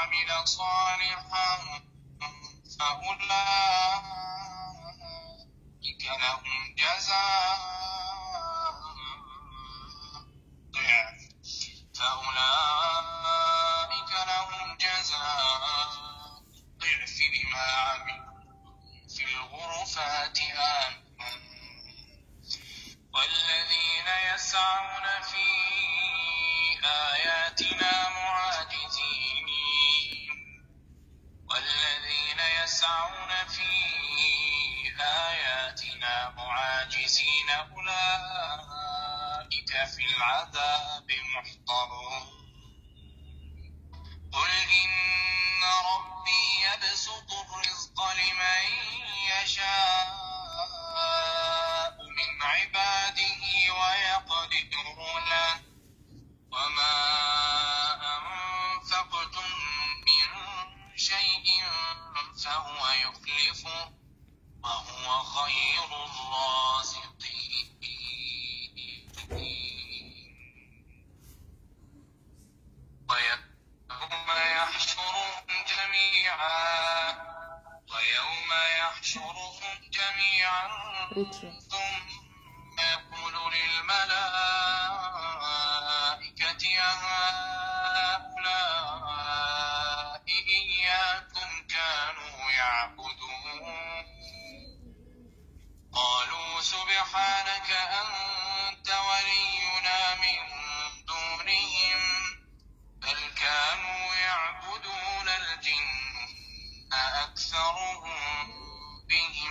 وعمل صالحا فأولئك لهم جزاء ضعف فأولئك لهم جزاء ضعف بما عملوا في الغرفات آمنون والذين يسعون في آياتنا معاجزين والذين يسعون في آياتنا معاجزين أولئك في العذاب محضرون قل إن ربي يبسط الرزق لمن يشاء من عباده ويقدر له وما أنفقتم من شيء فهو يخلفه وهو خير الرازقين ويوم يحشرهم جميعا ويوم يحشرهم جميعا ثم يقول للملائكة أهؤلاء إياكم كانوا يعبدون قالوا سبحانك أنت ولينا من دونهم بل كانوا يعبدون الجن أكثرهم بهم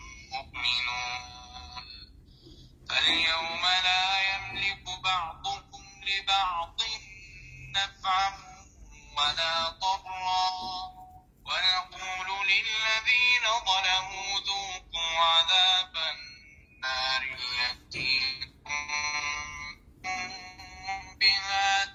مؤمنون فاليوم لا يملك بعضكم لبعض نفعا ولا ضرا ونقول للذين ظلموا ذوقوا عذاب النار التي كنتم بها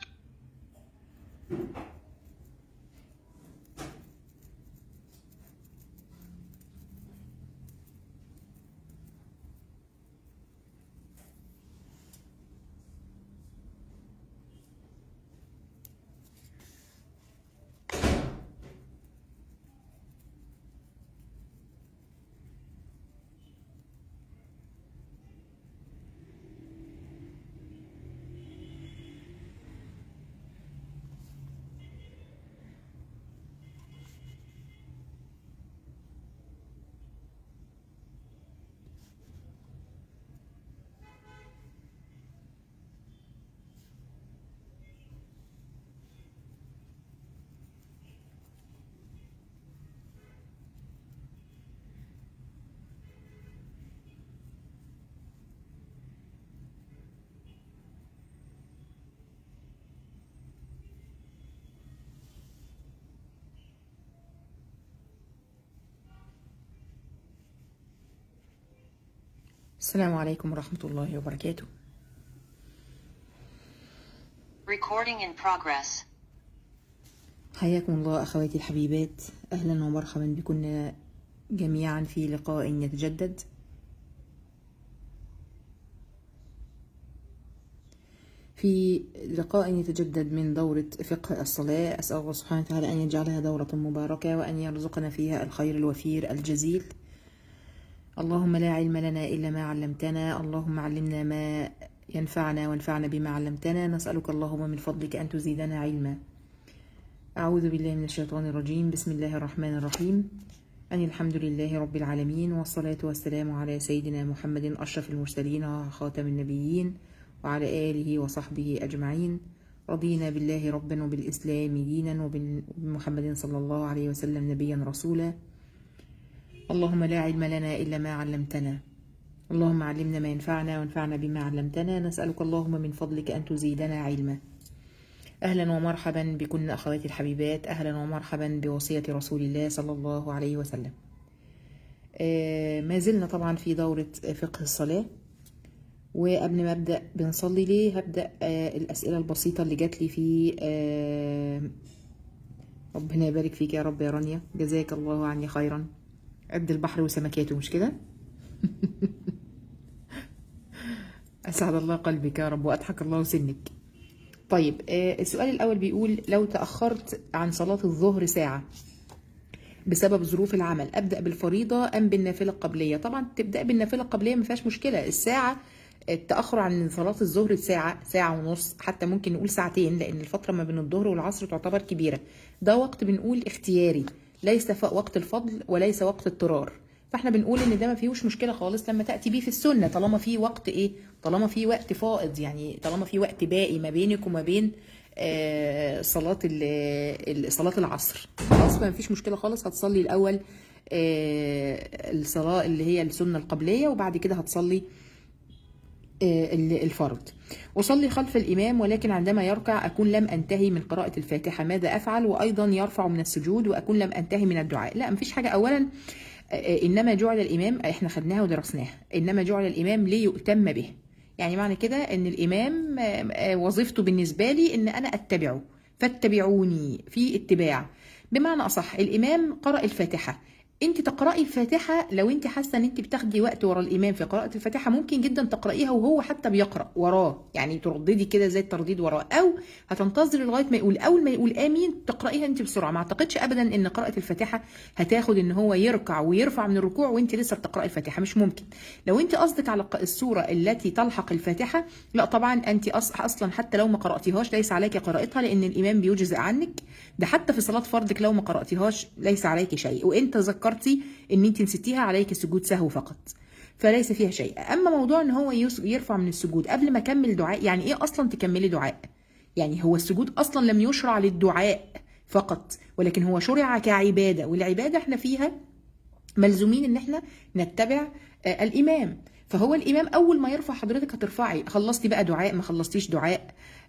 السلام عليكم ورحمة الله وبركاته Recording in progress. حياكم الله أخواتي الحبيبات أهلا ومرحبا بكم جميعا في لقاء يتجدد في لقاء يتجدد من دورة فقه الصلاة أسأل الله سبحانه وتعالى أن يجعلها دورة مباركة وأن يرزقنا فيها الخير الوفير الجزيل اللهم لا علم لنا إلا ما علمتنا اللهم علمنا ما ينفعنا وانفعنا بما علمتنا نسألك اللهم من فضلك أن تزيدنا علما أعوذ بالله من الشيطان الرجيم بسم الله الرحمن الرحيم أن الحمد لله رب العالمين والصلاة والسلام على سيدنا محمد أشرف المرسلين وخاتم النبيين وعلى آله وصحبه أجمعين رضينا بالله ربا وبالإسلام دينا وبمحمد صلى الله عليه وسلم نبيا رسولا اللهم لا علم لنا إلا ما علمتنا اللهم علمنا ما ينفعنا وانفعنا بما علمتنا نسألك اللهم من فضلك أن تزيدنا علما أهلا ومرحبا بكن أخواتي الحبيبات أهلا ومرحبا بوصية رسول الله صلى الله عليه وسلم آه ما زلنا طبعا في دورة فقه الصلاة وقبل ما أبدأ بنصلي ليه هبدأ آه الأسئلة البسيطة اللي جات لي في آه ربنا يبارك فيك يا رب يا رانيا جزاك الله عني خيرا قد البحر وسمكاته مش كده أسعد الله قلبك يا رب وأضحك الله سنك طيب آه، السؤال الاول بيقول لو تاخرت عن صلاه الظهر ساعه بسبب ظروف العمل ابدا بالفريضه ام بالنافله القبليه طبعا تبدا بالنافله القبليه ما فيهاش مشكله الساعه التاخر عن صلاه الظهر ساعه ساعه ونص حتى ممكن نقول ساعتين لان الفتره ما بين الظهر والعصر تعتبر كبيره ده وقت بنقول اختياري ليس ف- وقت الفضل وليس وقت اضطرار فاحنا بنقول ان ده ما فيهوش مشكله خالص لما تاتي بيه في السنه طالما في وقت ايه طالما في وقت فائض يعني طالما في وقت باقي ما بينك وما بين آه، صلاه ال- ال- صلاه العصر خلاص ما فيش مشكله خالص هتصلي الاول آه، الصلاه اللي هي السنه القبليه وبعد كده هتصلي آه، ال- الفرض أصلي خلف الإمام ولكن عندما يركع أكون لم أنتهي من قراءة الفاتحة ماذا أفعل وأيضا يرفع من السجود وأكون لم أنتهي من الدعاء لا مفيش حاجة أولا آه، إنما جعل الإمام إحنا خدناها ودرسناها إنما جعل الإمام ليؤتم به يعني معنى كده إن الإمام آه، آه، وظيفته بالنسبة لي إن أنا أتبعه فاتبعوني في اتباع بمعنى أصح الإمام قرأ الفاتحة انت تقراي الفاتحه لو انت حاسه ان انت بتاخدي وقت ورا الامام في قراءه الفاتحه ممكن جدا تقرايها وهو حتى بيقرا وراه يعني ترددي كده زي الترديد وراه او هتنتظري لغايه ما يقول اول ما يقول امين تقرايها انت بسرعه ما اعتقدش ابدا ان قراءه الفاتحه هتاخد ان هو يركع ويرفع من الركوع وانت لسه بتقراي الفاتحه مش ممكن لو انت قصدك على ق- السوره التي تلحق الفاتحه لا طبعا انت أص- اصلا حتى لو ما قراتيهاش ليس عليك قراءتها لان الامام بيجزئ عنك ده حتى في صلاه فرضك لو ما قراتيهاش ليس عليك شيء وان تذكرتي ان انت نسيتيها عليك سجود سهو فقط فليس فيها شيء اما موضوع ان هو يس- يرفع من السجود قبل ما اكمل دعاء يعني ايه اصلا تكملي دعاء يعني هو السجود اصلا لم يشرع للدعاء فقط ولكن هو شرع كعباده والعباده احنا فيها ملزومين ان احنا نتبع آه، الامام فهو الامام اول ما يرفع حضرتك هترفعي خلصتي بقى دعاء ما خلصتيش دعاء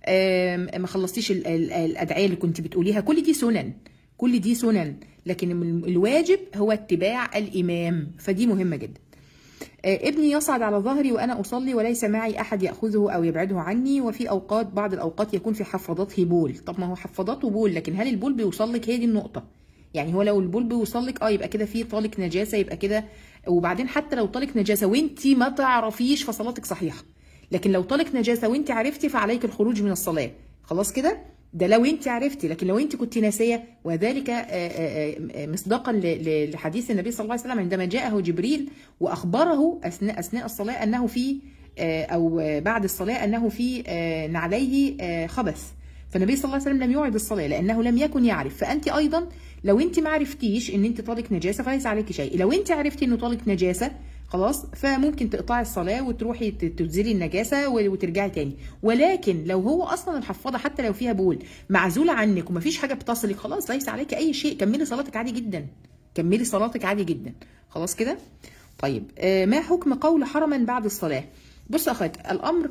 آم، ما خلصتيش ال- ال- الادعيه اللي كنت بتقوليها كل دي سنن كل دي سنن لكن ال- الواجب هو اتباع الامام فدي مهمه جدا آه، ابني يصعد على ظهري وانا اصلي وليس معي احد ياخذه او يبعده عني وفي اوقات بعض الاوقات يكون في حفاضته بول طب ما هو حفاضاته بول لكن هل البول بيوصل لك هي دي النقطه يعني هو لو البول بيوصل لك اه يبقى كده في طالق نجاسه يبقى كده وبعدين حتى لو طالق نجاسه وانت ما تعرفيش فصلاتك صحيحه لكن لو طالق نجاسه وانت عرفتي فعليك الخروج من الصلاه خلاص كده ده لو انت عرفتي لكن لو انت كنت ناسيه وذلك آه، آه، آه، مصداقا ل- ل- لحديث النبي صلى الله عليه وسلم عندما جاءه جبريل واخبره اثناء اثناء الصلاه انه في آه، او آه، بعد الصلاه انه في آه، نعليه آه، خبث فالنبي صلى الله عليه وسلم لم يوعد الصلاه لانه لم يكن يعرف فانت ايضا لو انت ما عرفتيش ان انت طالق نجاسه فليس عليك شيء لو انت عرفتي انه طالق نجاسه خلاص فممكن تقطعي الصلاه وتروحي ت- تزيلي النجاسه و- وترجعي تاني ولكن لو هو اصلا الحفاضه حتى لو فيها بول معزوله عنك ومفيش حاجه بتصلك خلاص ليس عليك اي شيء كملي صلاتك عادي جدا كملي صلاتك عادي جدا خلاص كده طيب آه، ما حكم قول حرما بعد الصلاه بص يا اخوات الامر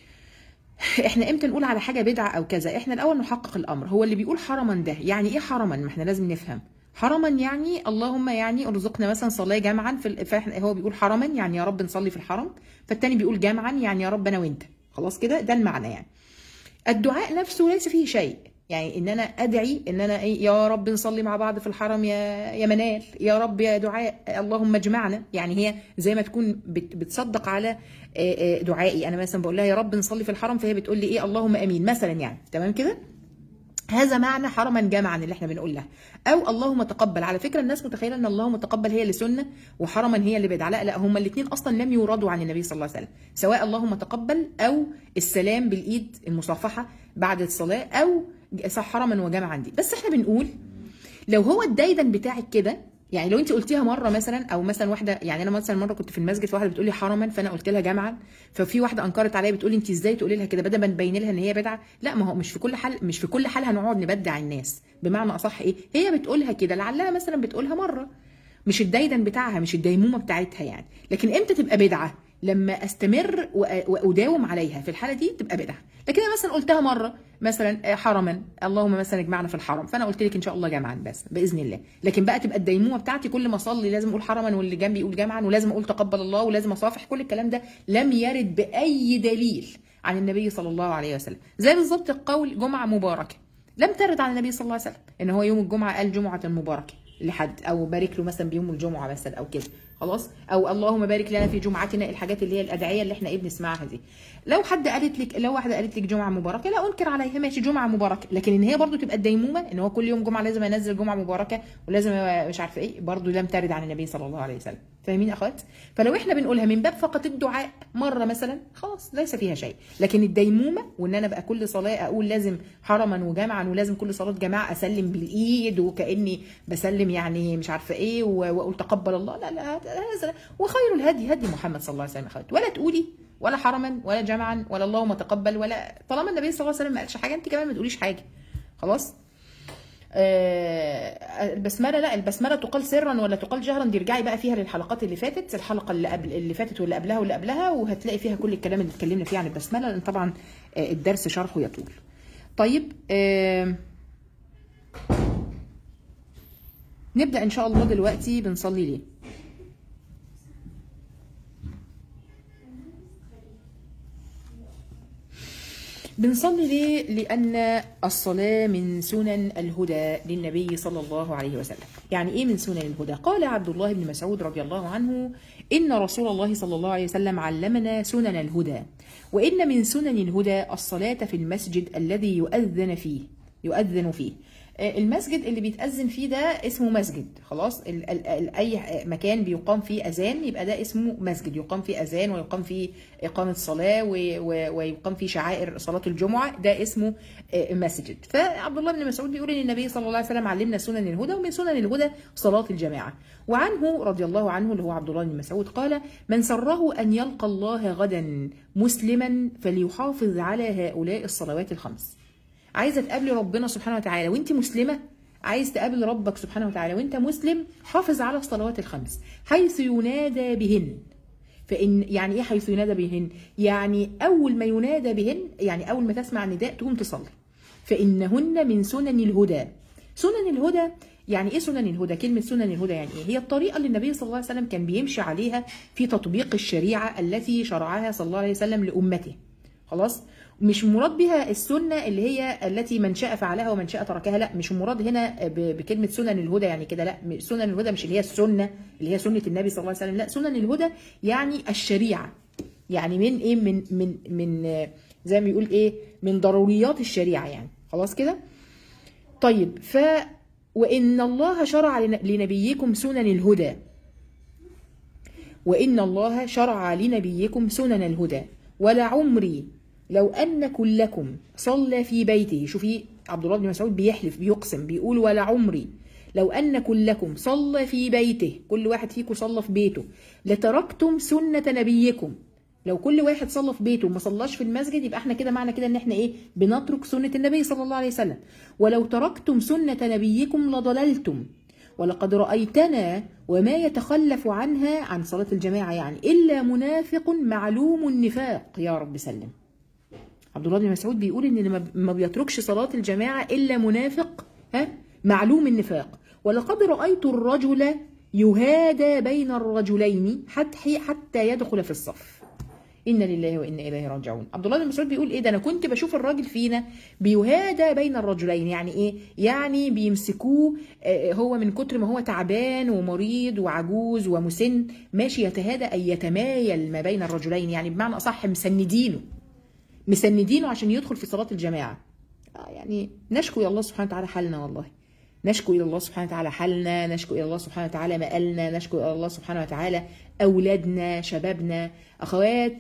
احنا امتى نقول على حاجه بدعه او كذا احنا الاول نحقق الامر هو اللي بيقول حرما ده يعني ايه حرما ما احنا لازم نفهم حرما يعني اللهم يعني ارزقنا مثلا صلاه جمعا في ال- فاحنا هو بيقول حرما يعني يا رب نصلي في الحرم فالتاني بيقول جمعا يعني يا رب انا وانت خلاص كده ده المعنى يعني الدعاء نفسه ليس فيه شيء يعني ان انا ادعي ان انا ايه يا رب نصلي مع بعض في الحرم يا يا منال يا رب يا دعاء اللهم اجمعنا يعني هي زي ما تكون بت- بتصدق على آه، آه، دعائي انا مثلا بقول لها يا رب نصلي في الحرم فهي بتقول لي ايه اللهم امين مثلا يعني تمام كده هذا معنى حرما جمعا اللي احنا بنقول لها او اللهم تقبل على فكره الناس متخيله ان اللهم تقبل هي اللي سنه وحرما هي اللي بدعه لا لا هما الاثنين اصلا لم يوردوا عن النبي صلى الله عليه وسلم سواء اللهم تقبل او السلام بالايد المصافحه بعد الصلاه او صح حرما وجمعا دي بس احنا بنقول لو هو الدايدن بتاعك كده يعني لو انت قلتيها مره مثلا او مثلا واحده يعني انا مثلا مره كنت في المسجد فواحده بتقول لي حرما فانا قلت لها جمعا ففي واحده انكرت عليا بتقول لي انت ازاي تقولي لها كده بدل ما نبين لها ان هي بدعه لا ما هو مش في كل حال مش في كل حال هنقعد نبدع الناس بمعنى اصح ايه هي بتقولها كده لعلها مثلا بتقولها مره مش الدايدن بتاعها مش الديمومه بتاعتها يعني لكن امتى تبقى بدعه لما استمر وأ- واداوم عليها في الحاله دي تبقى بدعه لكن انا مثلا قلتها مره مثلا آه، حرما اللهم مثلا اجمعنا في الحرم فانا قلت لك ان شاء الله جمعا بس باذن الله لكن بقى تبقى الديمومه بتاعتي كل ما اصلي لازم اقول حرما واللي جنبي يقول جمعا ولازم اقول تقبل الله ولازم اصافح كل الكلام ده لم يرد باي دليل عن النبي صلى الله عليه وسلم زي بالظبط قول جمعه مباركه لم ترد عن النبي صلى الله عليه وسلم ان هو يوم الجمعه قال جمعه مباركه لحد او بارك له مثلا بيوم الجمعه مثلا او كده خلاص او اللهم بارك لنا في جمعتنا الحاجات اللي هي الادعيه اللي احنا ايه بنسمعها دي لو حد قالت لك لو واحده قالت لك جمعه مباركه لا انكر عليها ماشي جمعه مباركه لكن ان هي برضو تبقى الديمومه ان هو كل يوم جمعه لازم ينزل جمعه مباركه ولازم مش عارفه ايه برضو لم ترد عن النبي صلى الله عليه وسلم فاهمين يا اخوات فلو احنا بنقولها من باب فقط الدعاء مره مثلا خلاص ليس فيها شيء لكن الديمومه وان انا بقى كل صلاه اقول لازم حرما وجمعا ولازم كل صلاه جماعه اسلم بالايد وكاني بسلم يعني مش عارفه ايه و- واقول تقبل الله لا لا هذا وخير الهدي هدي محمد صلى الله عليه وسلم يا اخوات ولا تقولي ولا حرما ولا جمعا ولا اللهم تقبل ولا طالما النبي صلى الله عليه وسلم ما قالش حاجه انت كمان ما تقوليش حاجه خلاص آه، البسمله لا البسمله تقال سرا ولا تقال جهرا دي ارجعي بقى فيها للحلقات اللي فاتت الحلقه اللي قبل اللي فاتت واللي قبلها واللي قبلها وهتلاقي فيها كل الكلام اللي اتكلمنا فيه عن البسمله لان طبعا آه، الدرس شرحه يطول طيب آه، نبدا ان شاء الله دلوقتي بنصلي ليه بنصلي ليه؟ لأن الصلاة من سنن الهدى للنبي صلى الله عليه وسلم يعني إيه من سنن الهدى؟ قال عبد الله بن مسعود رضي الله عنه إن رسول الله صلى الله عليه وسلم علمنا سنن الهدى وإن من سنن الهدى الصلاة في المسجد الذي يؤذن فيه يؤذن فيه آه، المسجد اللي بيتأذن فيه ده اسمه مسجد خلاص ال ال ال أي مكان بيقام فيه أذان يبقى ده اسمه مسجد يقام فيه أذان ويقام فيه إقامة صلاة و- و- ويقام فيه شعائر صلاة الجمعة ده اسمه آه، مسجد فعبد الله بن مسعود بيقول إن النبي صلى الله عليه وسلم علمنا سنن الهدى ومن سنن الهدى صلاة الجماعة وعنه رضي الله عنه اللي هو عبد الله بن مسعود قال من سره أن يلقى الله غدا مسلما فليحافظ على هؤلاء الصلوات الخمس عايزه تقابلي ربنا سبحانه وتعالى وانت مسلمه عايز تقابل ربك سبحانه وتعالى وانت مسلم حافظ على الصلوات الخمس حيث ينادى بهن فان يعني ايه حيث ينادى بهن يعني اول ما ينادى بهن يعني اول ما تسمع النداء تقوم تصلي فانهن من سنن الهدى سنن الهدى يعني ايه سنن الهدى كلمه سنن الهدى يعني ايه هي الطريقه اللي النبي صلى الله عليه وسلم كان بيمشي عليها في تطبيق الشريعه التي شرعها صلى الله عليه وسلم لامته خلاص مش مراد بها السنه اللي هي التي من شاء فعلها ومن شاء تركها لا مش مراد هنا ب- بكلمه سنن الهدى يعني كده لا م- سنن الهدى مش اللي هي السنه اللي هي سنه النبي صلى الله عليه وسلم لا سنن الهدى يعني الشريعه يعني من ايه من من من آه، زي ما بيقول ايه من ضروريات الشريعه يعني خلاص كده طيب ف وان الله شرع لن- لنبيكم سنن الهدى وإن الله شرع لنبيكم سنن الهدى ولعمري لو أن كلكم صلى في بيته شوفي عبد الله بن مسعود بيحلف بيقسم بيقول ولعمري لو أن كلكم صلى في بيته كل واحد فيكم صلى في بيته لتركتم سنة نبيكم لو كل واحد صلى في بيته وما صلاش في المسجد يبقى احنا كده معنى كده ان احنا ايه بنترك سنة النبي صلى الله عليه وسلم ولو تركتم سنة نبيكم لضللتم ولقد رأيتنا وما يتخلف عنها عن صلاة الجماعة يعني إلا منافق معلوم النفاق يا رب سلم عبد الله بن مسعود بيقول ان اللي ما- ما بيتركش صلاة الجماعة إلا منافق ها معلوم النفاق ولقد رأيت الرجل يهادى بين الرجلين حتى حتى يدخل في الصف إنا لله وإنا إليه راجعون عبد الله بن مسعود بيقول إيه ده أنا كنت بشوف الراجل فينا بيهادى بين الرجلين يعني إيه يعني بيمسكوه آه، هو من كتر ما هو تعبان ومريض وعجوز ومسن ماشي يتهادى أي يتمايل ما بين الرجلين يعني بمعنى أصح مسندينه مسندينه عشان يدخل في صلاة الجماعة آه يعني نشكو إلى الله سبحانه وتعالى حالنا والله نشكو إلى الله سبحانه وتعالى حالنا نشكو إلى الله سبحانه وتعالى مآلنا نشكو إلى الله سبحانه وتعالى أولادنا شبابنا أخوات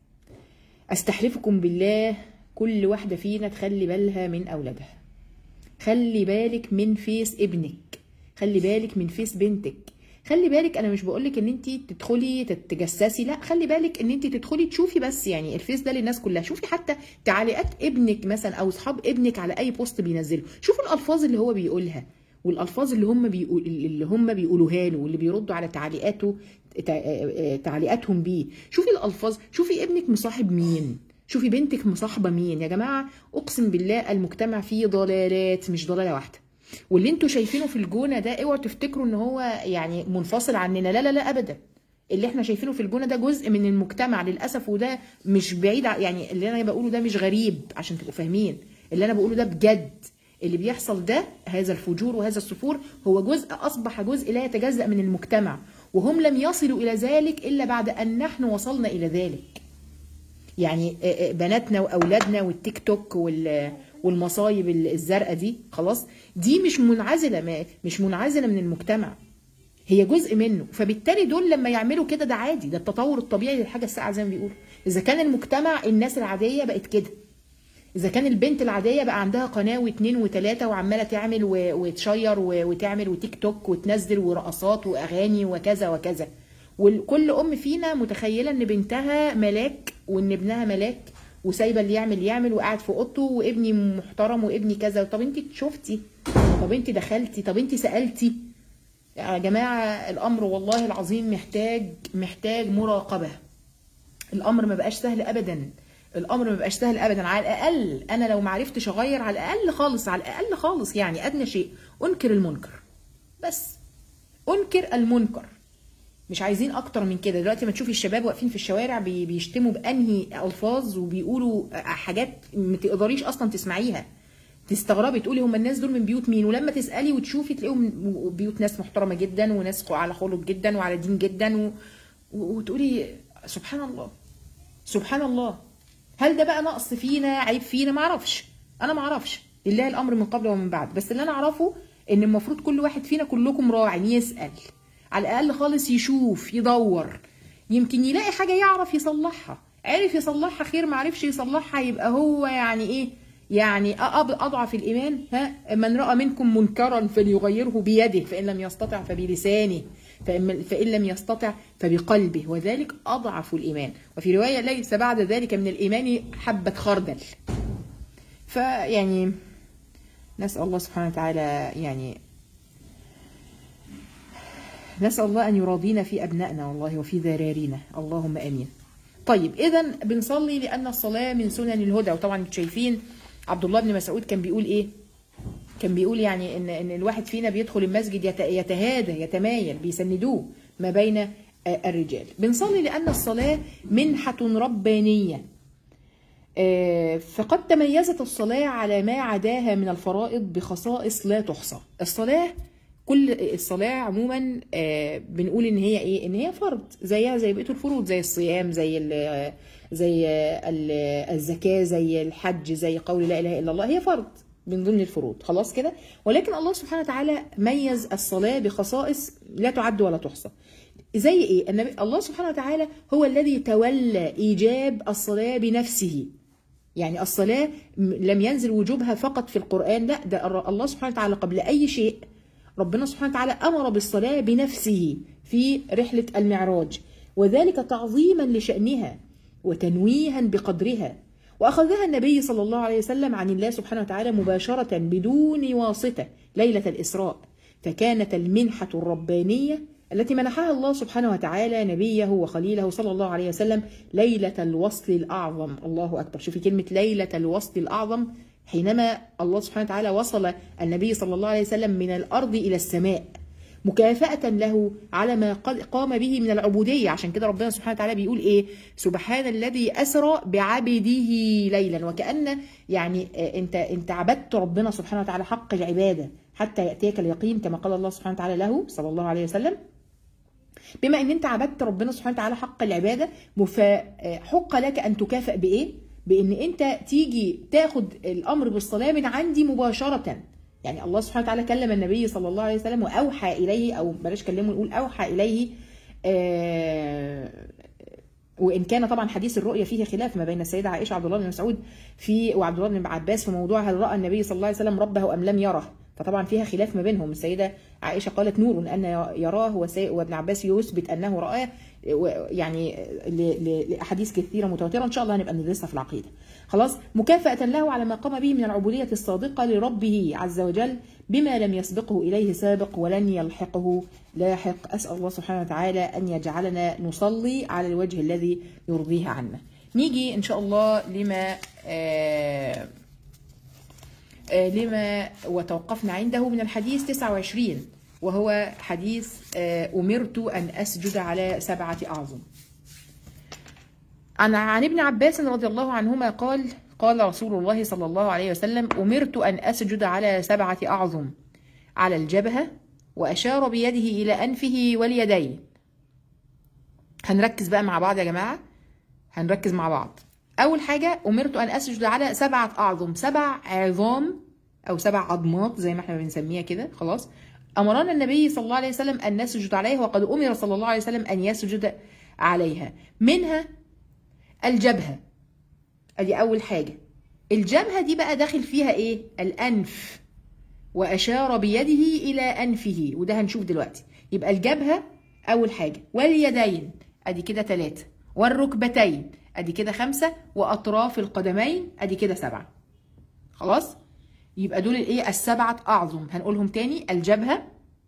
أستحلفكم بالله كل واحدة فينا تخلي بالها من أولادها خلي بالك من فيس ابنك خلي بالك من فيس بنتك خلي بالك انا مش بقولك ان انت تدخلي تتجسسي لا خلي بالك ان انت تدخلي تشوفي بس يعني الفيس ده للناس كلها شوفي حتى تعليقات ابنك مثلا او اصحاب ابنك على اي بوست بينزله شوفوا الالفاظ اللي هو بيقولها والالفاظ اللي هم بيقول اللي هم بيقولوها له واللي بيردوا على تعليقاته تع- تعليقاتهم بيه شوفي الالفاظ شوفي ابنك مصاحب مين شوفي بنتك مصاحبه مين يا جماعه اقسم بالله المجتمع فيه ضلالات مش ضلاله واحده واللي انتوا شايفينه في الجونه ده اوعوا تفتكروا ان هو يعني منفصل عننا لا لا لا ابدا اللي احنا شايفينه في الجونه ده جزء من المجتمع للاسف وده مش بعيد ع- يعني اللي انا بقوله ده مش غريب عشان تبقوا فاهمين اللي انا بقوله ده بجد اللي بيحصل ده هذا الفجور وهذا السفور هو جزء اصبح جزء لا يتجزا من المجتمع وهم لم يصلوا إلى ذلك إلا بعد أن نحن وصلنا إلى ذلك يعني آه، آه، بناتنا واولادنا والتيك توك وال- والمصايب الزرقاء دي خلاص دي مش منعزله ما- مش منعزله من المجتمع هي جزء منه فبالتالي دول لما يعملوا كده ده عادي ده التطور الطبيعي للحاجه الساعه زي ما بيقولوا اذا كان المجتمع الناس العاديه بقت كده اذا كان البنت العاديه بقى عندها قناه واثنين وثلاثه وعماله تعمل و- وتشير و- وتعمل وتيك توك وتنزل ورقصات واغاني وكذا وكذا وكل ام فينا متخيله ان بنتها ملاك وان ابنها ملاك وسايبه اللي يعمل يعمل وقاعد في اوضته وابني محترم وابني كذا طب انت شفتي طب انت دخلتي طب انت سالتي يا جماعه الامر والله العظيم محتاج محتاج مراقبه الامر ما بقاش سهل ابدا الامر ما بقاش سهل ابدا على الاقل انا لو ما عرفتش اغير على الاقل خالص على الاقل خالص يعني ادنى شيء انكر المنكر بس انكر المنكر مش عايزين اكتر من كده دلوقتي ما تشوفي الشباب واقفين في الشوارع بي- بيشتموا بانهي الفاظ وبيقولوا حاجات ما تقدريش اصلا تسمعيها تستغربي تقولي هم الناس دول من بيوت مين ولما تسالي وتشوفي تلاقيهم بيوت ناس محترمه جدا وناس على خلق جدا وعلى دين جدا و... و- وتقولي سبحان الله سبحان الله هل ده بقى نقص فينا عيب فينا ما اعرفش انا ما اعرفش لله الامر من قبل ومن بعد بس اللي انا اعرفه ان المفروض كل واحد فينا كلكم راع يسال على الاقل خالص يشوف يدور يمكن يلاقي حاجه يعرف يصلحها عرف يصلحها خير ما عرفش يصلحها يبقى هو يعني ايه يعني أ- أض- اضعف الايمان ها من راى منكم منكرا فليغيره بيده فان لم يستطع فبلسانه فإن فإن لم يستطع فبقلبه وذلك أضعف الإيمان وفي رواية ليس بعد ذلك من الإيمان حبة خردل فيعني نسأل الله سبحانه وتعالى يعني نسأل الله أن يراضينا في أبنائنا والله وفي ذرارينا اللهم آمين طيب إذا بنصلي لأن الصلاة من سنن الهدى وطبعا انتوا شايفين عبد الله بن مسعود كان بيقول إيه كان بيقول يعني ان ان الواحد فينا بيدخل المسجد يت- يتهادى يتمايل بيسندوه ما بين آه، الرجال بنصلي لان الصلاه منحه ربانيه آه، فقد تميزت الصلاه على ما عداها من الفرائض بخصائص لا تحصى الصلاه كل الصلاه عموما آه، بنقول ان هي ايه ان هي فرض زيها زي بقيه الفروض زي الصيام زي ال- زي ال- الزكاه زي الحج زي قول لا اله الا الله هي فرض من ضمن الفروض خلاص كده ولكن الله سبحانه وتعالى ميز الصلاة بخصائص لا تعد ولا تحصى زي ايه النبي الله سبحانه وتعالى هو الذي تولى ايجاب الصلاة بنفسه يعني الصلاة م- لم ينزل وجوبها فقط في القرآن لا ده الر- الله سبحانه وتعالى قبل أي شيء ربنا سبحانه وتعالى أمر بالصلاة بنفسه في رحلة المعراج وذلك تعظيما لشأنها وتنويها بقدرها وأخذها النبي صلى الله عليه وسلم عن الله سبحانه وتعالى مباشرة بدون واسطة ليلة الإسراء فكانت المنحة الربانية التي منحها الله سبحانه وتعالى نبيه وخليله صلى الله عليه وسلم ليلة الوصل الأعظم الله أكبر شوفي كلمة ليلة الوصل الأعظم حينما الله سبحانه وتعالى وصل النبي صلى الله عليه وسلم من الأرض إلى السماء مكافأة له على ما قد قام به من العبودية عشان كده ربنا سبحانه وتعالى بيقول إيه سبحان الذي أسرى بعبده ليلا وكأن يعني آه، أنت أنت عبدت ربنا سبحانه وتعالى حق العبادة حتى يأتيك اليقين كما قال الله سبحانه وتعالى له صلى الله عليه وسلم بما ان انت عبدت ربنا سبحانه وتعالى حق العباده فحق لك ان تكافئ بايه؟ بان انت تيجي تاخد الامر بالصلاه من عندي مباشره يعني الله سبحانه وتعالى كلم النبي صلى الله عليه وسلم واوحى اليه او بلاش كلمه نقول اوحى اليه آه وان كان طبعا حديث الرؤيا فيه خلاف ما بين السيده عائشه وعبد الله بن مسعود في وعبد الله بن عباس في موضوع هل راى النبي صلى الله عليه وسلم ربه ام لم يره فطبعا فيها خلاف ما بينهم السيده عائشه قالت نور ان يراه وسي- وابن عباس يثبت انه راه و- يعني ل- ل- لاحاديث كثيره متواتره ان شاء الله هنبقى ندرسها في العقيده خلاص مكافاه له على ما قام به من العبوديه الصادقه لربه عز وجل بما لم يسبقه اليه سابق ولن يلحقه لاحق اسال الله سبحانه وتعالى ان يجعلنا نصلي على الوجه الذي يرضيه عنا نيجي ان شاء الله لما آه آه، لما وتوقفنا عنده من الحديث 29 وهو حديث آه، أمرت أن أسجد على سبعة أعظم عن عن ابن عباس رضي الله عنهما قال قال رسول الله صلى الله عليه وسلم أمرت أن أسجد على سبعة أعظم على الجبهة وأشار بيده إلى أنفه واليدين هنركز بقى مع بعض يا جماعه هنركز مع بعض اول حاجه امرت ان اسجد على سبعه اعظم سبع عظام او سبع عظمات زي ما احنا بنسميها كده خلاص امرنا النبي صلى الله عليه وسلم ان نسجد عليها وقد امر صلى الله عليه وسلم ان يسجد عليها منها الجبهه ادي اول حاجه الجبهه دي بقى داخل فيها ايه الانف واشار بيده الى انفه وده هنشوف دلوقتي يبقى الجبهه اول حاجه واليدين ادي كده ثلاثه والركبتين ادي كده خمسه واطراف القدمين ادي كده سبعه خلاص يبقى دول الايه السبعه اعظم هنقولهم تاني الجبهه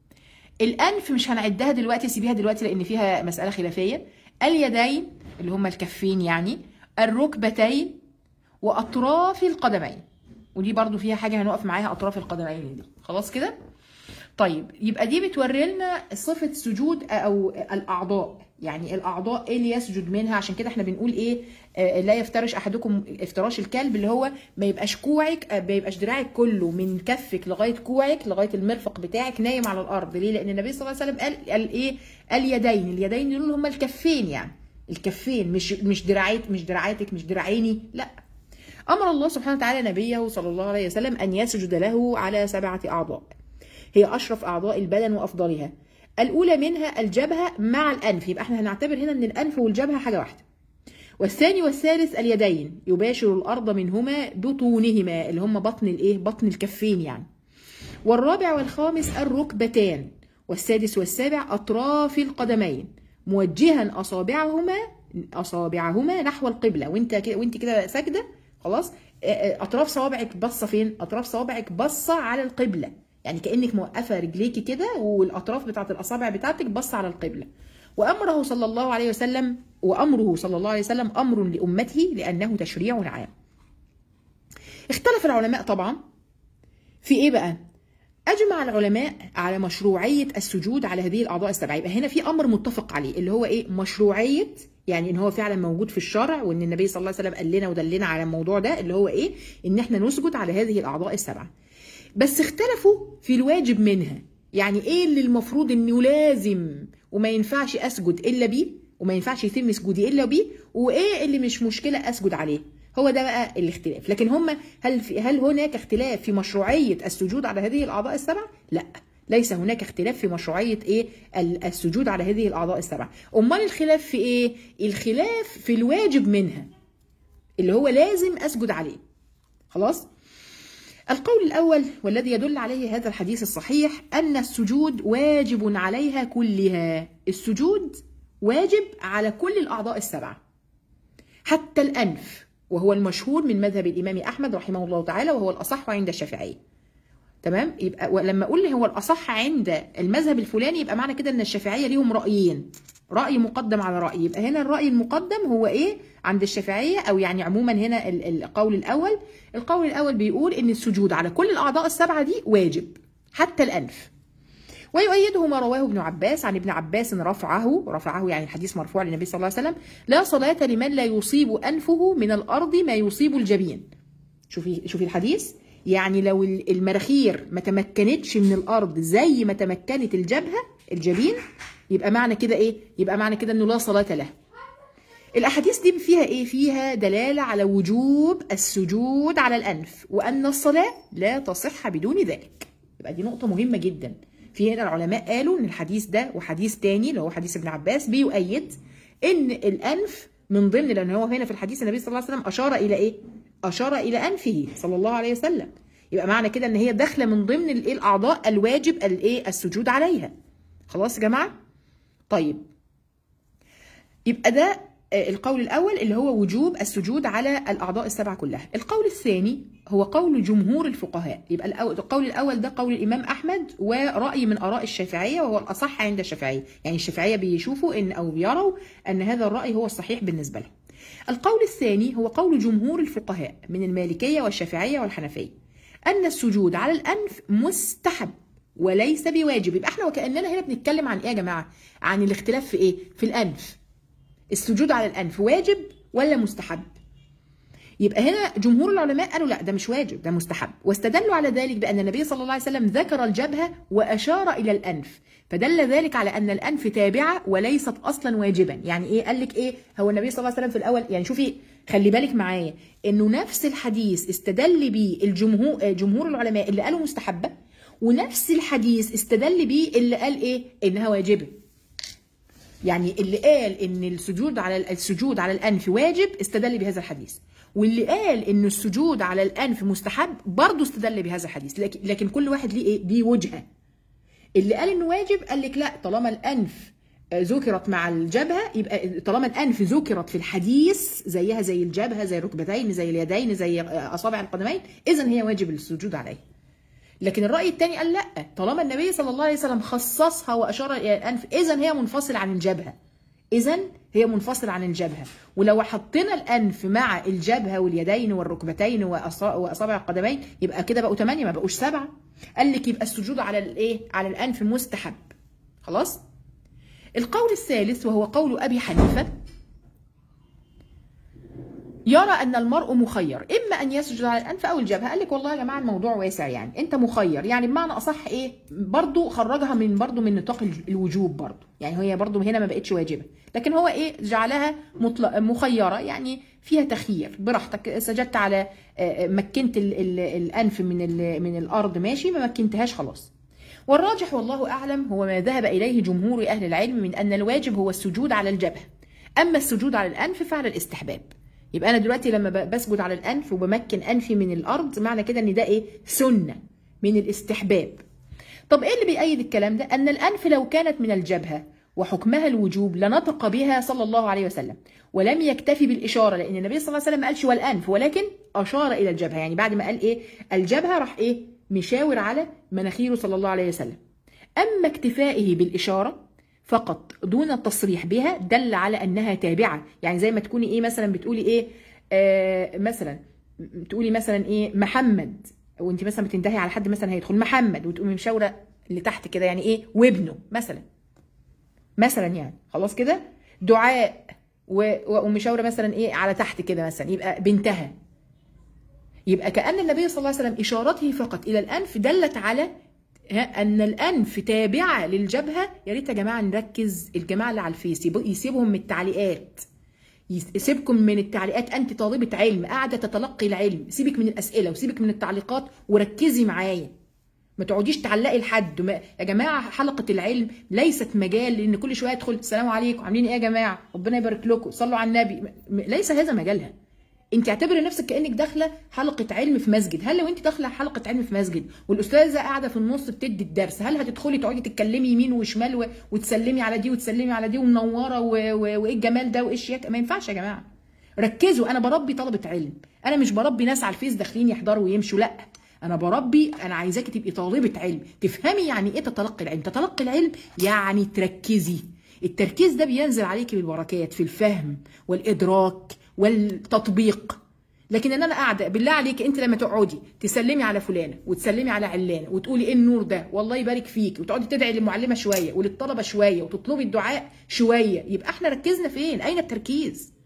الانف مش هنعدها دلوقتي سيبيها دلوقتي لان فيها مساله خلافيه اليدين اللي هما الكفين يعني الركبتين واطراف القدمين ودي برضو فيها حاجه هنقف معاها اطراف القدمين دي خلاص كده طيب يبقى دي بتوري لنا صفه سجود او الاعضاء يعني الاعضاء ايه اللي يسجد منها عشان كده احنا بنقول ايه آه لا يفترش احدكم افتراش الكلب اللي هو ما يبقاش كوعك آه ما يبقاش دراعك كله من كفك لغايه كوعك لغايه المرفق بتاعك نايم على الارض ليه لان النبي صلى الله عليه وسلم قال قال ايه اليدين اليدين دول هم الكفين يعني الكفين مش مش دراعات مش دراعاتك مش دراعيني لا امر الله سبحانه وتعالى نبيه صلى الله عليه وسلم ان يسجد له على سبعه اعضاء هي اشرف اعضاء البدن وافضلها الاولى منها الجبهه مع الانف يبقى احنا هنعتبر هنا ان الانف والجبهه حاجه واحده والثاني والثالث اليدين يباشر الارض منهما بطونهما اللي هم بطن الايه بطن الكفين يعني والرابع والخامس الركبتان والسادس والسابع اطراف القدمين موجها اصابعهما اصابعهما نحو القبله وانت كده وانت كده ساجده خلاص اطراف صوابعك باصه فين اطراف صوابعك باصه على القبله يعني كانك موقفه رجليكي كده والاطراف بتاعت الاصابع بتاعتك باصه على القبله وامره صلى الله عليه وسلم وامره صلى الله عليه وسلم امر لامته لانه تشريع عام اختلف العلماء طبعا في ايه بقى اجمع العلماء على مشروعيه السجود على هذه الاعضاء السبعه يبقى هنا في امر متفق عليه اللي هو ايه مشروعيه يعني ان هو فعلا موجود في الشرع وان النبي صلى الله عليه وسلم قال لنا ودلنا على الموضوع ده اللي هو ايه ان احنا نسجد على هذه الاعضاء السبعه بس اختلفوا في الواجب منها يعني ايه اللي المفروض انه لازم وما ينفعش اسجد الا بيه وما ينفعش يتم سجودي الا بيه وايه اللي مش مشكله اسجد عليه هو ده بقى الاختلاف لكن هم هل في هل هناك اختلاف في مشروعيه السجود على هذه الاعضاء السبعه لا ليس هناك اختلاف في مشروعيه ايه السجود على هذه الاعضاء السبعه امال الخلاف في ايه الخلاف في الواجب منها اللي هو لازم اسجد عليه خلاص القول الأول والذي يدل عليه هذا الحديث الصحيح أن السجود واجب عليها كلها السجود واجب على كل الأعضاء السبعة حتى الأنف وهو المشهور من مذهب الإمام أحمد رحمه الله تعالى وهو الأصح عند الشافعية تمام يبقى لما اقول هو الاصح عند المذهب الفلاني يبقى معنى كده ان الشافعيه ليهم رايين راي مقدم على راي يبقى هنا الراي المقدم هو ايه عند الشافعيه او يعني عموما هنا القول الاول القول الاول بيقول ان السجود على كل الاعضاء السبعه دي واجب حتى الانف ويؤيده ما رواه ابن عباس عن ابن عباس رفعه رفعه يعني الحديث مرفوع للنبي صلى الله عليه وسلم لا صلاة لمن لا يصيب أنفه من الأرض ما يصيب الجبين شوفي شوفي الحديث يعني لو المراخير ما تمكنتش من الارض زي ما تمكنت الجبهه الجبين يبقى معنى كده ايه يبقى معنى كده انه لا صلاه له الاحاديث دي فيها ايه فيها دلاله على وجوب السجود على الانف وان الصلاه لا تصح بدون ذلك يبقى دي نقطه مهمه جدا في هنا العلماء قالوا ان الحديث ده وحديث تاني اللي هو حديث ابن عباس بيؤيد ان الانف من ضمن لان هو هنا في الحديث النبي صلى الله عليه وسلم اشار الى ايه اشار الى انفه صلى الله عليه وسلم يبقى معنى كده ان هي داخله من ضمن الايه الاعضاء الواجب الايه السجود عليها خلاص يا جماعه طيب يبقى ده القول الاول اللي هو وجوب السجود على الاعضاء السبعه كلها القول الثاني هو قول جمهور الفقهاء يبقى القول الاول ده قول الامام احمد وراي من اراء الشافعيه وهو الاصح عند الشافعيه يعني الشافعيه بيشوفوا ان او بيروا ان هذا الراي هو الصحيح بالنسبه لهم القول الثاني هو قول جمهور الفقهاء من المالكيه والشافعيه والحنفيه ان السجود على الانف مستحب وليس بواجب يبقى احنا وكاننا هنا بنتكلم عن ايه يا جماعه عن الاختلاف في ايه في الانف السجود على الانف واجب ولا مستحب يبقى هنا جمهور العلماء قالوا لا ده مش واجب ده مستحب واستدلوا على ذلك بأن النبي صلى الله عليه وسلم ذكر الجبهة وأشار إلى الأنف فدل ذلك على أن الأنف تابعة وليست أصلا واجبا يعني إيه قال لك إيه هو النبي صلى الله عليه وسلم في الأول يعني شوفي خلي بالك معايا إنه نفس الحديث استدل بيه الجمهور جمهور العلماء اللي قالوا مستحبة ونفس الحديث استدل بيه اللي قال إيه إنها واجبة يعني اللي قال ان السجود على السجود على الانف واجب استدل بهذا الحديث واللي قال ان السجود على الانف مستحب برضه استدل بهذا الحديث لكن لكن كل واحد ليه ايه ليه وجهه اللي قال انه واجب قال لك لا طالما الانف آه، ذكرت مع الجبهه يبقى طالما الانف ذكرت في الحديث زيها زي الجبهه زي الركبتين زي اليدين زي آه، اصابع القدمين اذا هي واجب السجود عليها لكن الرأي الثاني قال لا طالما النبي صلى الله عليه وسلم خصصها وأشار إلى الأنف إذا هي منفصلة عن الجبهة إذا هي منفصلة عن الجبهة ولو حطينا الأنف مع الجبهة واليدين والركبتين وأصا- وأصابع القدمين يبقى كده بقوا ثمانية ما بقوش سبعة قال لك يبقى السجود على الإيه على الأنف مستحب خلاص القول الثالث وهو قول أبي حنيفة يرى ان المرء مخير اما ان يسجد على الانف او الجبهه قال لك والله يا جماعه الموضوع واسع يعني انت مخير يعني بمعنى اصح ايه برضو خرجها من برضو من نطاق الج- الوجوب برضو يعني هي برضو هنا ما بقتش واجبه لكن هو ايه جعلها مطلق مخيره يعني فيها تخيير براحتك سجدت على آه، آه، مكنت ال- ال- الانف من ال- من الارض ماشي ما مكنتهاش خلاص والراجح والله اعلم هو ما ذهب اليه جمهور اهل العلم من ان الواجب هو السجود على الجبهه اما السجود على الانف فعلى الاستحباب يبقى انا دلوقتي لما ب- بسجد على الانف وبمكن انفي من الارض معنى كده ان ده ايه سنه من الاستحباب طب ايه اللي بيأيد الكلام ده ان الانف لو كانت من الجبهه وحكمها الوجوب لنطق بها صلى الله عليه وسلم ولم يكتفي بالاشاره لان النبي صلى الله عليه وسلم ما قالش والانف ولكن اشار الى الجبهه يعني بعد ما قال ايه الجبهه راح ايه مشاور على مناخيره صلى الله عليه وسلم اما اكتفائه بالاشاره فقط دون التصريح بها دل على انها تابعه يعني زي ما تكوني ايه مثلا بتقولي ايه آه مثلا م- تقولي مثلا ايه محمد وانت مثلا بتنتهي على حد مثلا هيدخل محمد وتقومي مشاوره اللي تحت كده يعني ايه وابنه مثلا مثلا يعني خلاص كده دعاء و- ومشاوره مثلا ايه على تحت كده مثلا يبقى بنتها يبقى كأن النبي صلى الله عليه وسلم إشارته فقط إلى الأنف دلت على ها، أن الأنف تابعة للجبهة يا ريت يا جماعة نركز الجماعة اللي على الفيس يبقوا- يسيبهم من التعليقات يسيبكم من التعليقات أنت طالبة علم قاعدة تتلقي العلم سيبك من الأسئلة وسيبك من التعليقات وركزي معايا ما تقعديش تعلقي لحد ما... يا جماعه حلقه العلم ليست مجال لان كل شويه ادخل السلام عليكم عاملين ايه يا جماعه ربنا يبارك لكم صلوا على النبي م... م- ليس هذا مجالها انت اعتبري نفسك كانك داخله حلقه علم في مسجد هل لو انت داخله حلقه علم في مسجد والاستاذه قاعده في النص بتدي الدرس هل هتدخلي تقعدي تتكلمي يمين وشمال و... وتسلمي على دي وتسلمي على دي ومنوره و... و... وايه الجمال ده وايه الشياكه ما ينفعش يا جماعه ركزوا انا بربي طلبه علم انا مش بربي ناس على الفيس داخلين يحضروا ويمشوا لا انا بربي انا عايزاكي تبقي طالبه علم تفهمي يعني ايه تتلقي العلم تتلقي العلم يعني تركزي التركيز ده بينزل عليكي بالبركات في الفهم والادراك والتطبيق لكن ان انا قاعده بالله عليك انت لما تقعدي تسلمي على فلانه وتسلمي على علانه وتقولي ايه النور ده والله يبارك فيك وتقعدي تدعي للمعلمه شويه وللطلبه شويه وتطلبي الدعاء شويه يبقى احنا ركزنا فين اين التركيز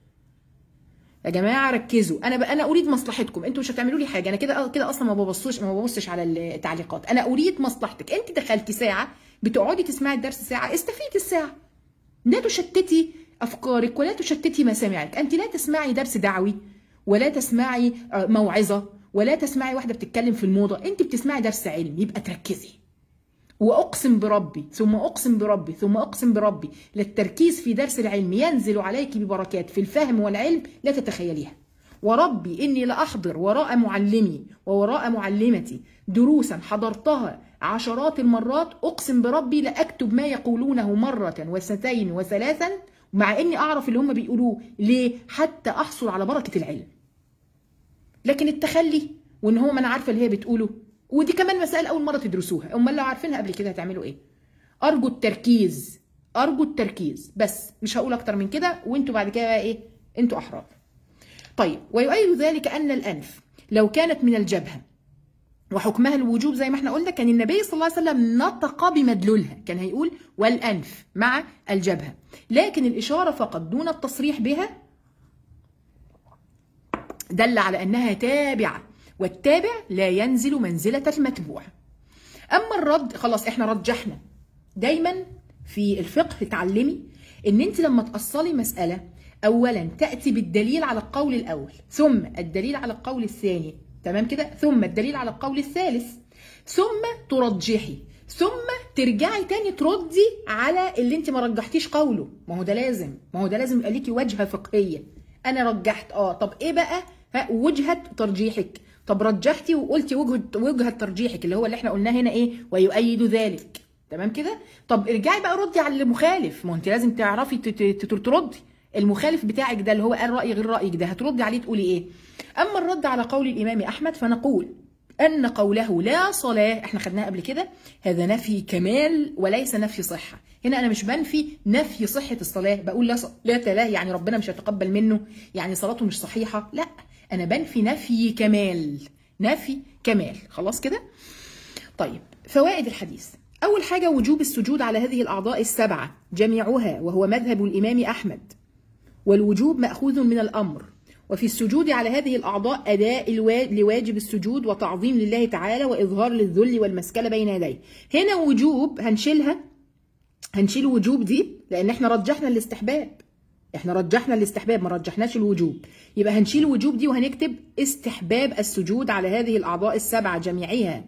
يا جماعه ركزوا انا بقى انا اريد مصلحتكم انتوا مش هتعملوا لي حاجه انا كده كده اصلا ما ببصش ما ببصش على التعليقات انا اريد مصلحتك انت دخلتي ساعه بتقعدي تسمعي الدرس ساعه استفيدي الساعه لا تشتتي افكارك ولا تشتتي مسامعك انت لا تسمعي درس دعوي ولا تسمعي آه، موعظه ولا تسمعي واحده بتتكلم في الموضه انت بتسمعي درس علم يبقى تركزي واقسم بربي ثم اقسم بربي ثم اقسم بربي للتركيز في درس العلم ينزل عليك ببركات في الفهم والعلم لا تتخيليها وربي اني لاحضر وراء معلمي ووراء معلمتي دروسا حضرتها عشرات المرات اقسم بربي لاكتب ما يقولونه مره وسنتين وثلاثا مع اني اعرف اللي هم بيقولوه ليه حتى احصل على بركه العلم لكن التخلي وان هو ما انا عارفه اللي هي بتقوله ودي كمان مسائل اول مره تدرسوها امال لو عارفينها قبل كده هتعملوا ايه ارجو التركيز ارجو التركيز بس مش هقول اكتر من كده وانتوا بعد كده بقى ايه انتوا احرار طيب ويؤيد ذلك ان الانف لو كانت من الجبهه وحكمها الوجوب زي ما احنا قلنا كان النبي صلى الله عليه وسلم نطق بمدلولها كان هيقول والانف مع الجبهه لكن الاشاره فقط دون التصريح بها دل على انها تابعه والتابع لا ينزل منزله المتبوع اما الرد خلاص احنا رجحنا دايما في الفقه تعلمي ان انت لما تاصلي مساله اولا تاتي بالدليل على القول الاول ثم الدليل على القول الثاني تمام كده ثم الدليل على القول الثالث ثم ترجحي ثم ترجعي تاني تردي على اللي انت ما رجحتيش قوله ما هو ده لازم ما هو ده لازم يبقى ليكي وجهه فقهيه انا رجحت اه طب ايه بقى ها وجهه ترجيحك طب رجحتي وقلتي وجهه وجهه ترجيحك اللي هو اللي احنا قلناه هنا ايه ويؤيد ذلك تمام كده طب ارجعي بقى ردي على المخالف ما هو انت لازم تعرفي تت- تت- تردي المخالف بتاعك ده اللي هو قال راي غير رايك ده هتردي عليه تقولي ايه اما الرد على قول الامام احمد فنقول ان قوله لا صلاه احنا خدناها قبل كده هذا نفي كمال وليس نفي صحه هنا انا مش بنفي نفي صحه الصلاه بقول لا صلاه له يعني ربنا مش هيتقبل منه يعني صلاته مش صحيحه لا انا بنفي نفي كمال نفي كمال خلاص كده طيب فوائد الحديث أول حاجة وجوب السجود على هذه الأعضاء السبعة جميعها وهو مذهب الإمام أحمد والوجوب مأخوذ من الأمر وفي السجود على هذه الأعضاء أداء الوا... لواجب السجود وتعظيم لله تعالى وإظهار للذل والمسكنة بين يديه هنا وجوب هنشيلها هنشيل وجوب دي لأن احنا رجحنا الاستحباب احنا رجحنا الاستحباب ما رجحناش الوجوب يبقى هنشيل وجوب دي وهنكتب استحباب السجود على هذه الأعضاء السبعة جميعها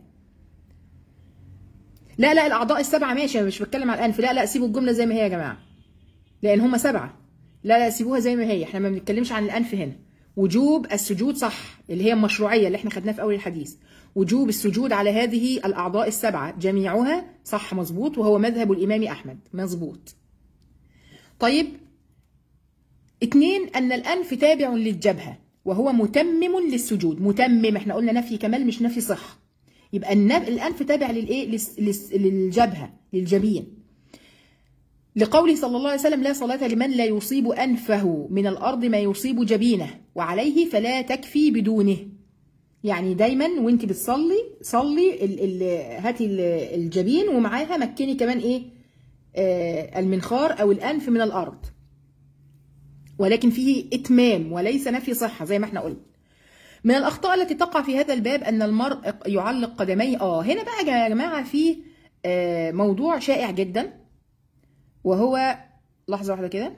لا لا الاعضاء السبعه ماشي انا مش بتكلم على الانف لا لا سيبوا الجمله زي ما هي يا جماعه لان هم سبعه لا لا سيبوها زي ما هي احنا ما بنتكلمش عن الانف هنا وجوب السجود صح اللي هي المشروعيه اللي احنا خدناها في اول الحديث وجوب السجود على هذه الاعضاء السبعه جميعها صح مظبوط وهو مذهب الامام احمد مظبوط طيب اتنين ان الانف تابع للجبهه وهو متمم للسجود متمم احنا قلنا نفي كمال مش نفي صح يبقى النب... الانف تابع للايه للس... للس... للجبهه للجبين لقوله صلى الله عليه وسلم لا صلاة لمن لا يصيب أنفه من الأرض ما يصيب جبينه وعليه فلا تكفي بدونه يعني دايما وانت بتصلي صلي ال ال هاتي ال- الجبين ومعاها مكني كمان ايه آه المنخار او الانف من الارض ولكن فيه اتمام وليس نفي صحه زي ما احنا قلنا من الاخطاء التي تقع في هذا الباب ان المرء يعلق قدميه اه هنا بقى يا جماعه في آه موضوع شائع جدا وهو لحظه واحده كده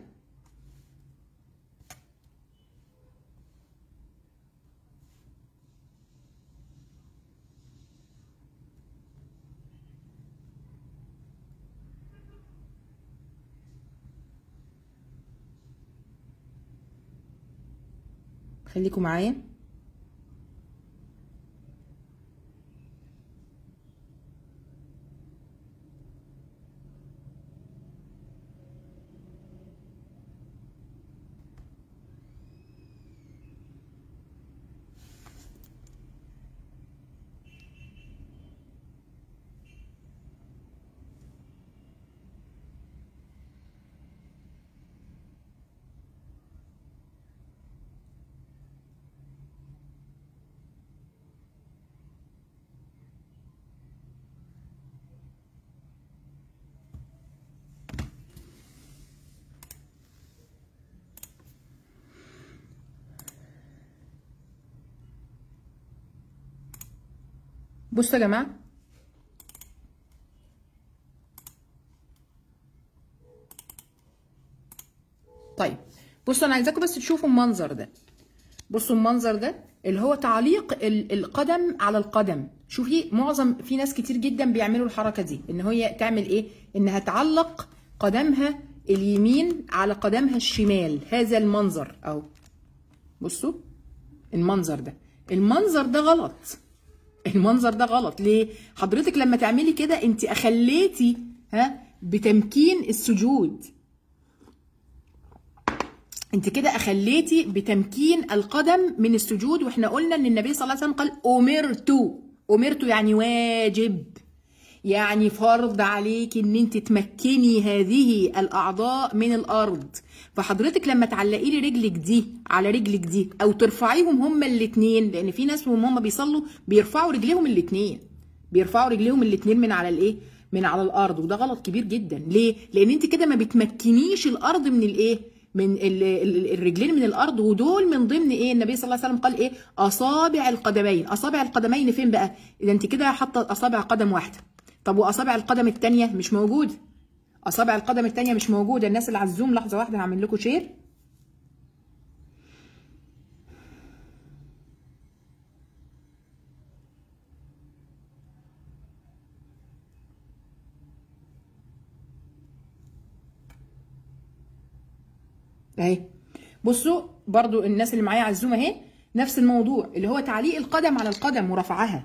خليكم معايا بصوا يا جماعه طيب بصوا انا عايزاكم بس تشوفوا المنظر ده بصوا المنظر ده اللي هو تعليق ال- القدم على القدم شوفي معظم في ناس كتير جدا بيعملوا الحركه دي ان هي تعمل ايه انها تعلق قدمها اليمين على قدمها الشمال هذا المنظر اهو بصوا المنظر ده المنظر ده غلط المنظر ده غلط ليه حضرتك لما تعملي كده انت اخليتي ها بتمكين السجود انت كده اخليتي بتمكين القدم من السجود واحنا قلنا ان النبي صلى الله عليه وسلم قال امرت امرت يعني واجب يعني فرض عليك ان انت تمكني هذه الاعضاء من الارض فحضرتك لما تعلقي لي رجلك دي على رجلك دي او ترفعيهم هما الاتنين لان في ناس وهم هما بيصلوا بيرفعوا رجليهم الاتنين بيرفعوا رجليهم الاتنين من على الايه من على الارض وده غلط كبير جدا ليه لان انت كده ما بتمكنيش الارض من الايه من ال- ال- الرجلين من الارض ودول من ضمن ايه النبي صلى الله عليه وسلم قال ايه اصابع القدمين اصابع القدمين فين بقى اذا انت كده حاطه اصابع قدم واحده طب واصابع القدم الثانيه مش موجوده اصابع القدم الثانيه مش موجوده الناس اللي على الزوم لحظه واحده هعمل لكم شير اهي بصوا برضو الناس اللي معايا على الزوم اهي نفس الموضوع اللي هو تعليق القدم على القدم ورفعها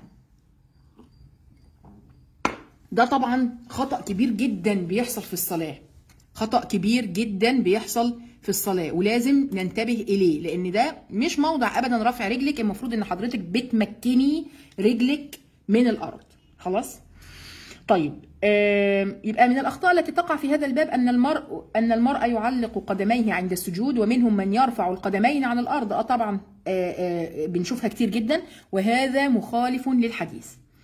ده طبعا خطأ كبير جدا بيحصل في الصلاة خطأ كبير جدا بيحصل في الصلاة ولازم ننتبه إليه لأن ده مش موضع أبدا رفع رجلك المفروض إن حضرتك بتمكني رجلك من الأرض خلاص طيب آم، يبقى من الأخطاء التي تقع في هذا الباب أن المرء أن المرء يعلق قدميه عند السجود ومنهم من يرفع القدمين عن الأرض أه طبعا آه، آه، بنشوفها كتير جدا وهذا مخالف للحديث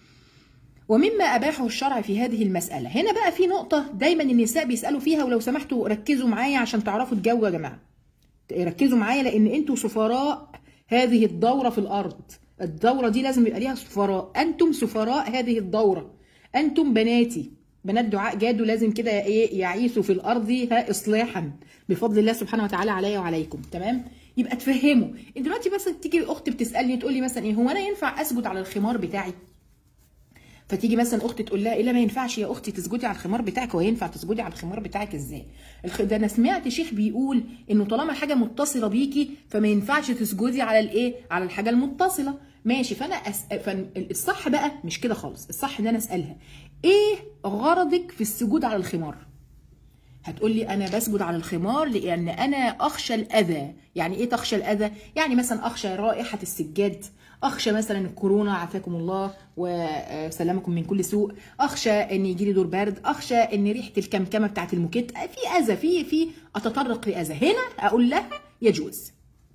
ومما أباحه الشرع في هذه المسألة هنا بقى في نقطة دايما النساء بيسألوا فيها ولو سمحتوا ركزوا معايا عشان تعرفوا تجاوبوا يا جماعة ركزوا معايا لأن انتوا سفراء هذه الدورة في الأرض الدورة دي لازم يبقى ليها سفراء أنتم سفراء هذه الدورة أنتم بناتي بنات دعاء جادوا لازم كده ايه يعيشوا في الارض ها اصلاحا بفضل الله سبحانه وتعالى عليا وعليكم تمام يبقى تفهموا انت دلوقتي بس تيجي اخت بتسالني تقول لي مثلا ايه هو انا ينفع اسجد على الخمار بتاعي فتيجي مثلا اختي تقول لها ايه لا ما ينفعش يا اختي تسجدي على الخمار بتاعك هو ينفع تسجدي على الخمار بتاعك ازاي الخ... ده انا سمعت شيخ بيقول انه طالما حاجه متصله بيكي فما ينفعش تسجدي على الايه على الحاجه المتصله ماشي فانا أس... فالصح بقى مش كده خالص الصح ان انا اسالها ايه غرضك في السجود على الخمار هتقول لي انا بسجد على الخمار لان انا اخشى الاذى يعني ايه تخشى الاذى يعني مثلا اخشى رائحه السجاد اخشى مثلا الكورونا عافاكم الله وسلامكم من كل سوء اخشى ان يجي لي دور برد اخشى ان ريحه الكمكمه بتاعت الموكيت في اذى في في اتطرق لاذى هنا اقول لها يجوز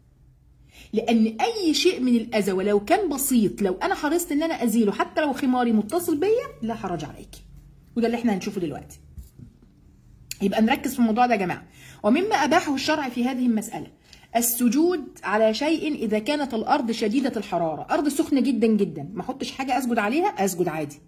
لان اي شيء من الاذى ولو كان بسيط لو انا حرصت ان انا ازيله حتى لو خماري متصل بيا لا حرج عليك وده اللي احنا هنشوفه دلوقتي يبقى نركز في الموضوع ده يا جماعه ومما اباحه الشرع في هذه المساله السجود على شيء اذا كانت الارض شديده الحراره ارض سخنه جدا جدا ما احطش حاجه اسجد عليها اسجد عادي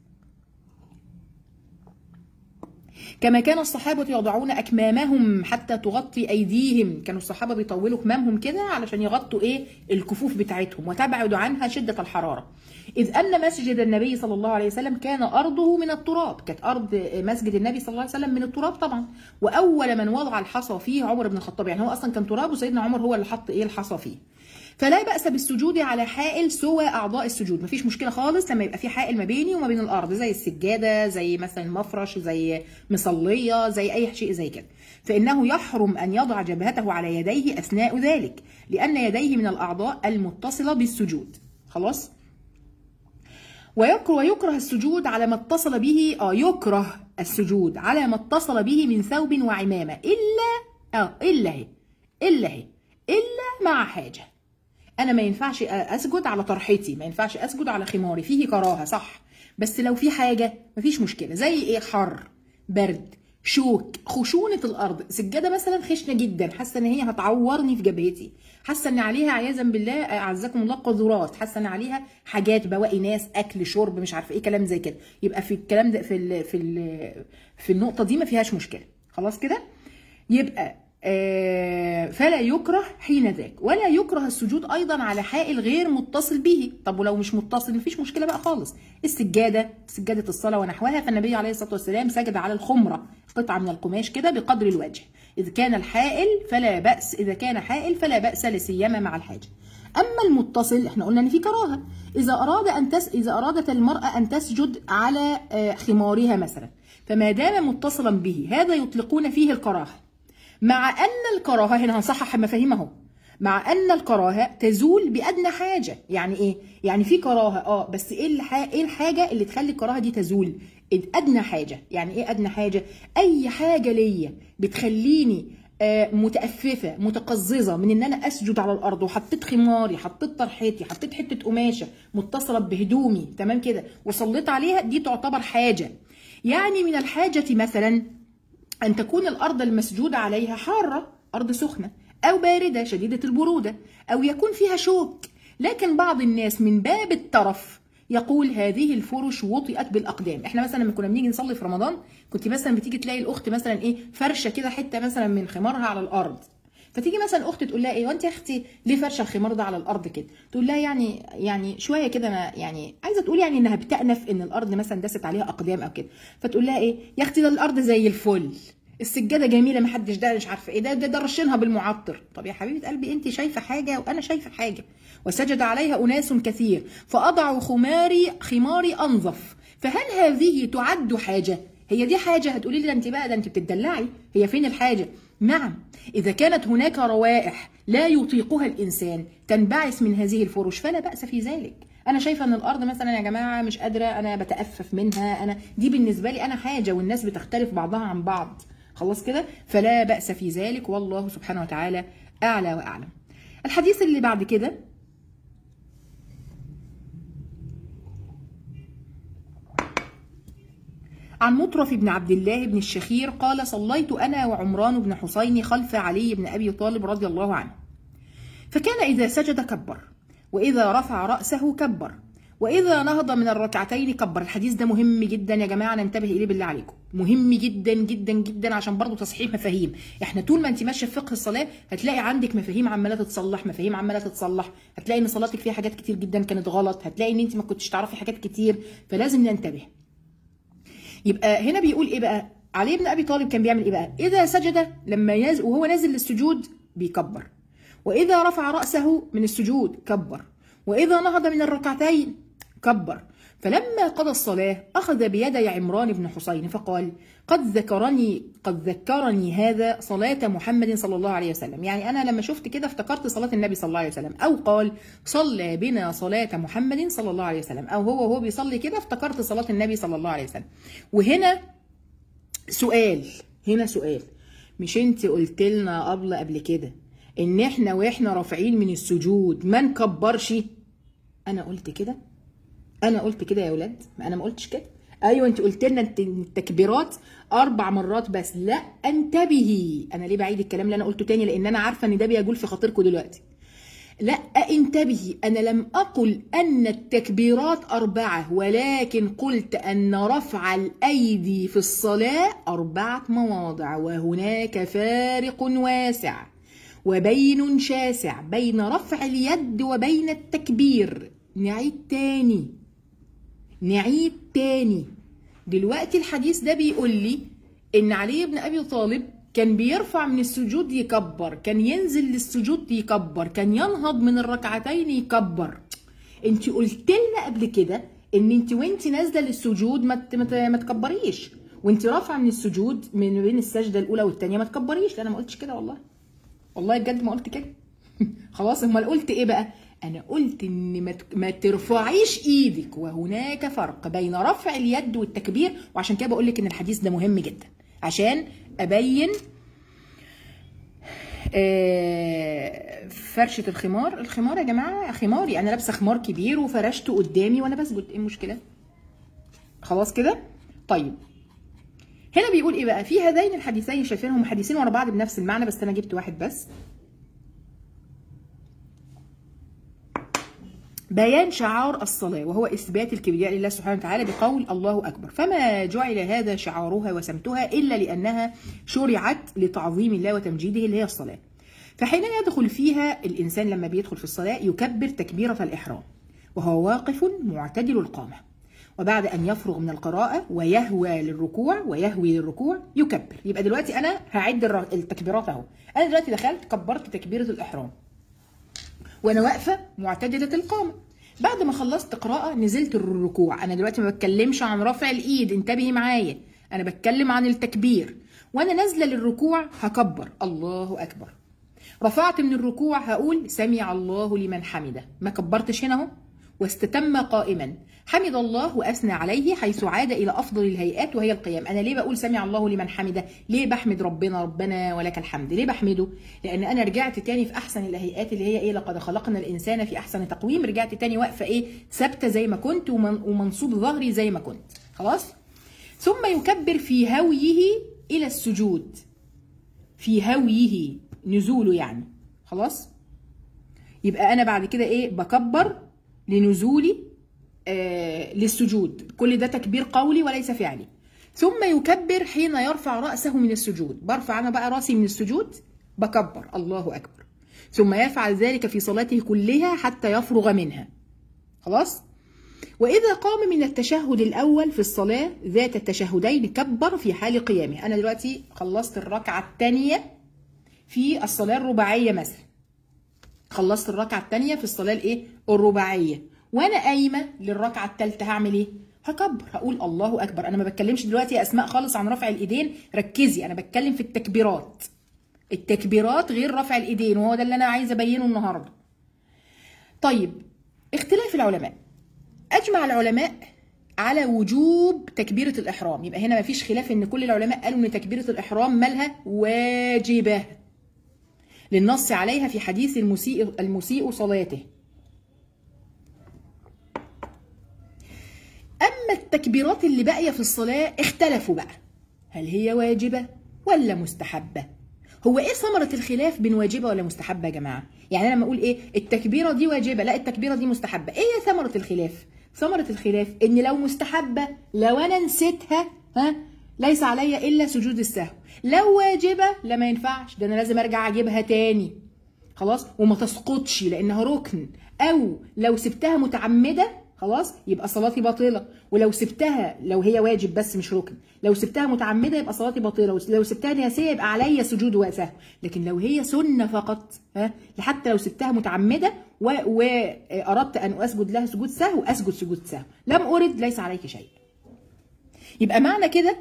كما كان الصحابة يضعون أكمامهم حتى تغطي أيديهم كانوا الصحابة بيطولوا كمامهم كده علشان يغطوا إيه الكفوف بتاعتهم وتبعد عنها شدة الحرارة إذ أن مسجد النبي صلى الله عليه وسلم كان أرضه من التراب كانت أرض مسجد النبي صلى الله عليه وسلم من التراب طبعا وأول من وضع الحصى فيه عمر بن الخطاب يعني هو أصلا كان تراب وسيدنا عمر هو اللي حط إيه الحصى فيه فلا بأس بالسجود على حائل سوى أعضاء السجود مفيش مشكلة خالص لما يبقى في حائل ما بيني وما بين الأرض زي السجادة زي مثلا مفرش زي مصلية زي أي شيء زي كده فإنه يحرم أن يضع جبهته على يديه أثناء ذلك لأن يديه من الأعضاء المتصلة بالسجود خلاص ويكره ويكره السجود على ما اتصل به اه يكره السجود على ما اتصل به من ثوب وعمامة إلا اه إلا هي إلا هي إلا مع حاجة انا ما ينفعش اسجد على طرحتي ما ينفعش اسجد على خماري فيه كراهه صح بس لو في حاجه مفيش مشكله زي ايه حر برد شوك خشونه الارض سجاده مثلا خشنه جدا حاسه ان هي هتعورني في جبهتي حاسه ان عليها عياذا بالله اعزكم الله قذورات حاسه ان عليها حاجات بواقي ناس اكل شرب مش عارفه ايه كلام زي كده يبقى في الكلام ده في ال في ال في النقطه دي ما فيهاش مشكله خلاص كده يبقى فلا يكره حين ذاك ولا يكره السجود ايضا على حائل غير متصل به طب ولو مش متصل مفيش مشكله بقى خالص السجاده سجاده الصلاه ونحوها فالنبي عليه الصلاه والسلام سجد على الخمره قطعه من القماش كده بقدر الوجه اذا كان الحائل فلا باس اذا كان حائل فلا باس لسيما مع الحاجه اما المتصل احنا قلنا ان في كراهه اذا اراد ان تس اذا ارادت المراه ان تسجد على خمارها مثلا فما دام متصلا به هذا يطلقون فيه الكراهه مع ان الكراهه هنا هنصحح مفاهيم اهو مع ان الكراهه تزول بادنى حاجه يعني ايه يعني في كراهه اه بس ايه الح... ايه الحاجه اللي تخلي الكراهه دي تزول ادنى حاجه يعني ايه ادنى حاجه اي حاجه ليا بتخليني آه متأففة متقززة من ان انا اسجد على الارض وحطيت خماري حطيت طرحتي حطيت حتة قماشة متصلة بهدومي تمام كده وصليت عليها دي تعتبر حاجة يعني من الحاجة مثلا أن تكون الأرض المسجود عليها حارة ارض سخنه او بارده شديده البروده او يكون فيها شوك لكن بعض الناس من باب الترف يقول هذه الفرش وطئت بالاقدام احنا مثلا لما كنا بنيجي نصلي في رمضان كنت مثلا بتيجي تلاقي الاخت مثلا ايه فرشه كده حته مثلا من خمارها على الارض فتيجي مثلا اخت تقول لها ايه وانت يا اختي ليه فرشه الخمار ده على الارض كده تقول لها يعني يعني شويه كده انا يعني عايزه تقول يعني انها بتأنف ان الارض مثلا دست عليها اقدام او كده فتقول لها ايه يا اختي ده الارض زي الفل السجاده جميله ما حدش ده مش عارفه ايه ده ده, ده رشينها بالمعطر طب يا حبيبه قلبي انت شايفه حاجه وانا شايفه حاجه وسجد عليها اناس كثير فاضع خماري خماري انظف فهل هذه تعد حاجه هي دي حاجه هتقولي لي ده انت بقى ده انت بتدلعي هي فين الحاجه نعم اذا كانت هناك روائح لا يطيقها الانسان تنبعث من هذه الفرش فلا باس في ذلك انا شايفه ان الارض مثلا يا جماعه مش قادره انا بتأفف منها انا دي بالنسبه لي انا حاجه والناس بتختلف بعضها عن بعض خلاص كده فلا بأس في ذلك والله سبحانه وتعالى أعلى وأعلم الحديث اللي بعد كده عن مطرف بن عبد الله بن الشخير قال صليت أنا وعمران بن حسين خلف علي بن أبي طالب رضي الله عنه فكان إذا سجد كبر وإذا رفع رأسه كبر وإذا نهض من الركعتين كبر الحديث ده مهم جدا يا جماعة ننتبه إليه بالله عليكم مهم جدا جدا جدا عشان برضو تصحيح مفاهيم احنا طول ما انت ماشيه في فقه الصلاه هتلاقي عندك مفاهيم عماله تتصلح مفاهيم عماله تتصلح هتلاقي ان صلاتك فيها حاجات كتير جدا كانت غلط هتلاقي ان انت ما كنتش تعرفي حاجات كتير فلازم ننتبه يبقى هنا بيقول ايه بقى علي بن ابي طالب كان بيعمل ايه بقى اذا سجد لما يز وهو نازل للسجود بيكبر واذا رفع راسه من السجود كبر واذا نهض من الركعتين كبر فلما قضى الصلاة أخذ بيدي عمران بن حسين فقال قد ذكرني قد ذكرني هذا صلاة محمد صلى الله عليه وسلم يعني أنا لما شفت كده افتكرت صلاة النبي صلى الله عليه وسلم أو قال صلى بنا صلاة محمد صلى الله عليه وسلم أو هو وهو بيصلي كده افتكرت صلاة النبي صلى الله عليه وسلم وهنا سؤال هنا سؤال مش انت قلت لنا قبل قبل كده ان احنا واحنا رافعين من السجود ما نكبرش انا قلت كده انا قلت كده يا ولاد ما انا ما قلتش كده ايوه انت قلت لنا الت- التكبيرات اربع مرات بس لا انتبهي انا ليه بعيد الكلام اللي انا قلته تاني لان انا عارفه ان ده بيجول في خاطركم دلوقتي لا انتبهي انا لم اقل ان التكبيرات اربعه ولكن قلت ان رفع الايدي في الصلاه اربعه مواضع وهناك فارق واسع وبين شاسع بين رفع اليد وبين التكبير نعيد تاني نعيد تاني دلوقتي الحديث ده بيقول لي ان علي بن ابي طالب كان بيرفع من السجود يكبر كان ينزل للسجود يكبر كان ينهض من الركعتين يكبر انت قلت لنا قبل كده ان انت وانت نازله للسجود ما ت- ما ت- ما تكبريش وانت رافعه من السجود من بين السجده الاولى والثانيه ما تكبريش لا انا ما قلتش كده والله والله بجد ما قلت كده خلاص امال قلت ايه بقى انا قلت ان ما ت- ما ترفعيش ايدك وهناك فرق بين رفع اليد والتكبير وعشان كده بقول لك ان الحديث ده مهم جدا عشان ابين آه، فرشة الخمار الخمار يا جماعة خماري أنا لابسة خمار كبير وفرشته قدامي وأنا بسجد إيه المشكلة؟ خلاص كده؟ طيب هنا بيقول إيه بقى؟ في هذين الحديثين شايفينهم حديثين ورا بعض بنفس المعنى بس أنا جبت واحد بس بيان شعار الصلاة وهو إثبات الكبرياء لله سبحانه وتعالى بقول الله أكبر فما جعل هذا شعارها وسمتها إلا لأنها شرعت لتعظيم الله وتمجيده اللي هي الصلاة فحين يدخل فيها الإنسان لما بيدخل في الصلاة يكبر تكبيرة الإحرام وهو واقف معتدل القامة وبعد أن يفرغ من القراءة ويهوى للركوع ويهوي للركوع يكبر يبقى دلوقتي أنا هعد الر- التكبيرات أهو أنا دلوقتي دخلت كبرت تكبيرة الإحرام وانا واقفه معتدله القامه بعد ما خلصت قراءه نزلت الركوع انا دلوقتي ما بتكلمش عن رفع الايد انتبهي معايا انا بتكلم عن التكبير وانا نازله للركوع هكبر الله اكبر رفعت من الركوع هقول سمع الله لمن حمده ما كبرتش هنا اهو واستتم قائما حمد الله واثنى عليه حيث عاد الى افضل الهيئات وهي القيام انا ليه بقول سمع الله لمن حمده ليه بحمد ربنا ربنا ولك الحمد ليه بحمده لان انا رجعت تاني في احسن الهيئات اللي هي ايه لقد خلقنا الانسان في احسن تقويم رجعت تاني واقفه ايه ثابته زي ما كنت ومن- ومنصوب ظهري زي ما كنت خلاص ثم يكبر في هويه الى السجود في هويه نزوله يعني خلاص يبقى انا بعد كده ايه بكبر لنزولي آه للسجود كل ده تكبير قولي وليس فعلي ثم يكبر حين يرفع رأسه من السجود برفع أنا بقى رأسي من السجود بكبر الله أكبر ثم يفعل ذلك في صلاته كلها حتى يفرغ منها خلاص وإذا قام من التشهد الأول في الصلاة ذات التشهدين كبر في حال قيامه أنا دلوقتي خلصت الركعة الثانية في الصلاة الرباعية مثلا خلصت الركعة الثانية في الصلاة الإيه الرباعية وأنا قايمة للركعة الثالثة هعمل إيه هكبر هقول الله أكبر أنا ما بتكلمش دلوقتي يا أسماء خالص عن رفع الإيدين ركزي أنا بتكلم في التكبيرات التكبيرات غير رفع الإيدين وهو ده اللي أنا عايزة أبينه النهاردة طيب اختلاف العلماء اجمع العلماء على وجوب تكبيره الاحرام يبقى هنا مفيش خلاف ان كل العلماء قالوا ان تكبيره الاحرام مالها واجبه للنص عليها في حديث المسيء المسيء صلاته اما التكبيرات اللي باقيه في الصلاه اختلفوا بقى هل هي واجبه ولا مستحبه هو ايه ثمرة الخلاف بين واجبة ولا مستحبة يا جماعة؟ يعني انا لما اقول ايه التكبيرة دي واجبة لا التكبيرة دي مستحبة، ايه هي ثمرة الخلاف؟ ثمرة الخلاف ان لو مستحبة لو انا نسيتها ها ليس علي الا سجود السهو، لو واجبة لا ما ينفعش ده انا لازم ارجع اجيبها تاني. خلاص؟ وما تسقطش لانها ركن، او لو سبتها متعمدة خلاص يبقى صلاتي باطله ولو سبتها لو هي واجب بس مش ركن لو سبتها متعمده يبقى صلاتي باطله ولو سبتها ناسيه يبقى عليا سجود وسهو لكن لو هي سنه فقط ها حتى لو سبتها متعمده واردت ان اسجد لها سجود سهو اسجد سجود سهو لم ارد ليس عليك شيء يبقى معنى كده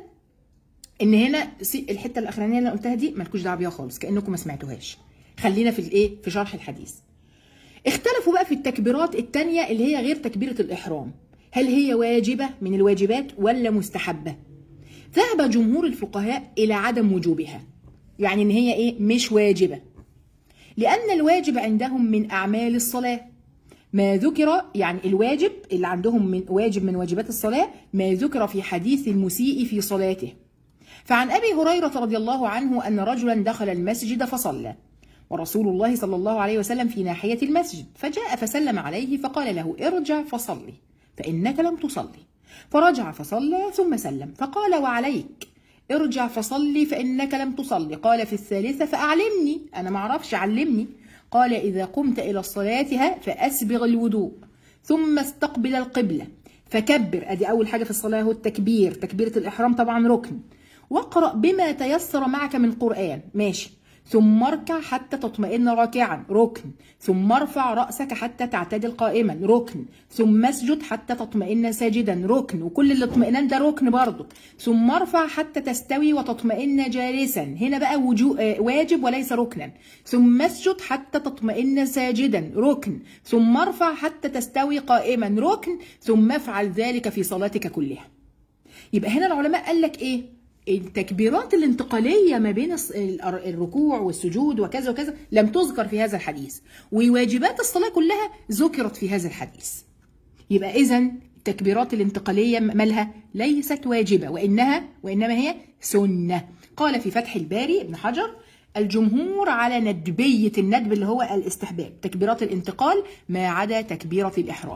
ان هنا الحته الاخرانيه اللي انا قلتها دي مالكوش دعوه بيها خالص كانكم ما سمعتوهاش خلينا في الايه في شرح الحديث اختلفوا بقى في التكبيرات التانية اللي هي غير تكبيرة الإحرام هل هي واجبة من الواجبات ولا مستحبة ذهب جمهور الفقهاء إلى عدم وجوبها يعني إن هي إيه مش واجبة لأن الواجب عندهم من أعمال الصلاة ما ذكر يعني الواجب اللي عندهم من واجب من واجبات الصلاة ما ذكر في حديث المسيء في صلاته فعن أبي هريرة رضي الله عنه أن رجلا دخل المسجد فصلى ورسول الله صلى الله عليه وسلم في ناحية المسجد فجاء فسلم عليه فقال له ارجع فصلي فإنك لم تصلي فرجع فصلى ثم سلم فقال وعليك ارجع فصلي فإنك لم تصلي قال في الثالثة فأعلمني أنا معرفش علمني قال إذا قمت إلى الصلاة فأسبغ الوضوء ثم استقبل القبلة فكبر أدي أول حاجة في الصلاة هو التكبير تكبيرة الإحرام طبعا ركن واقرأ بما تيسر معك من قرآن ماشي ثم اركع حتى تطمئن راكعا ركن ثم ارفع رأسك حتى تعتدل قائما ركن ثم اسجد حتى تطمئن ساجدا ركن وكل الاطمئنان ده ركن برضه ثم ارفع حتى تستوي وتطمئن جالسا هنا بقى وجو... واجب وليس ركنا ثم اسجد حتى تطمئن ساجدا ركن ثم ارفع حتى تستوي قائما ركن ثم افعل ذلك في صلاتك كلها يبقى هنا العلماء قال لك ايه التكبيرات الانتقالية ما بين الركوع والسجود وكذا وكذا لم تذكر في هذا الحديث وواجبات الصلاة كلها ذكرت في هذا الحديث يبقى إذا التكبيرات الانتقالية مالها ليست واجبة وإنها وإنما هي سنة قال في فتح الباري ابن حجر الجمهور على ندبية الندب اللي هو الاستحباب تكبيرات الانتقال ما عدا تكبيرة الإحرام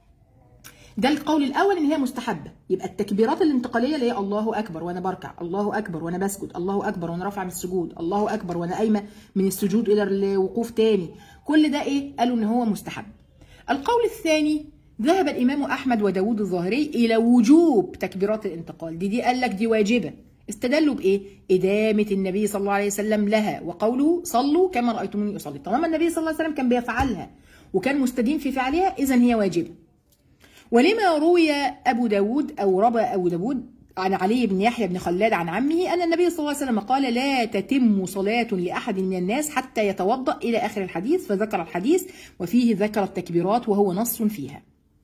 ده القول الاول ان هي مستحبه يبقى التكبيرات الانتقاليه اللي هي الله اكبر وانا بركع الله اكبر وانا بسجد الله اكبر وانا رافعه من السجود الله اكبر وانا قايمه من السجود الى الوقوف تاني كل ده ايه قالوا ان هو مستحب القول الثاني ذهب الامام احمد وداود الظاهري الى وجوب تكبيرات الانتقال دي دي قال لك دي واجبه استدلوا بايه ادامه النبي صلى الله عليه وسلم لها وقوله صلوا كما رايتموني اصلي طالما النبي صلى الله عليه وسلم كان بيفعلها وكان مستدين في فعلها اذا هي واجبه ولما روي أبو داود أو روى أبو داود عن علي بن يحيى بن خلاد عن عمه أن النبي صلى الله عليه وسلم قال لا تتم صلاة لأحد من الناس حتى يتوضأ إلى آخر الحديث فذكر الحديث وفيه ذكر التكبيرات وهو نص فيها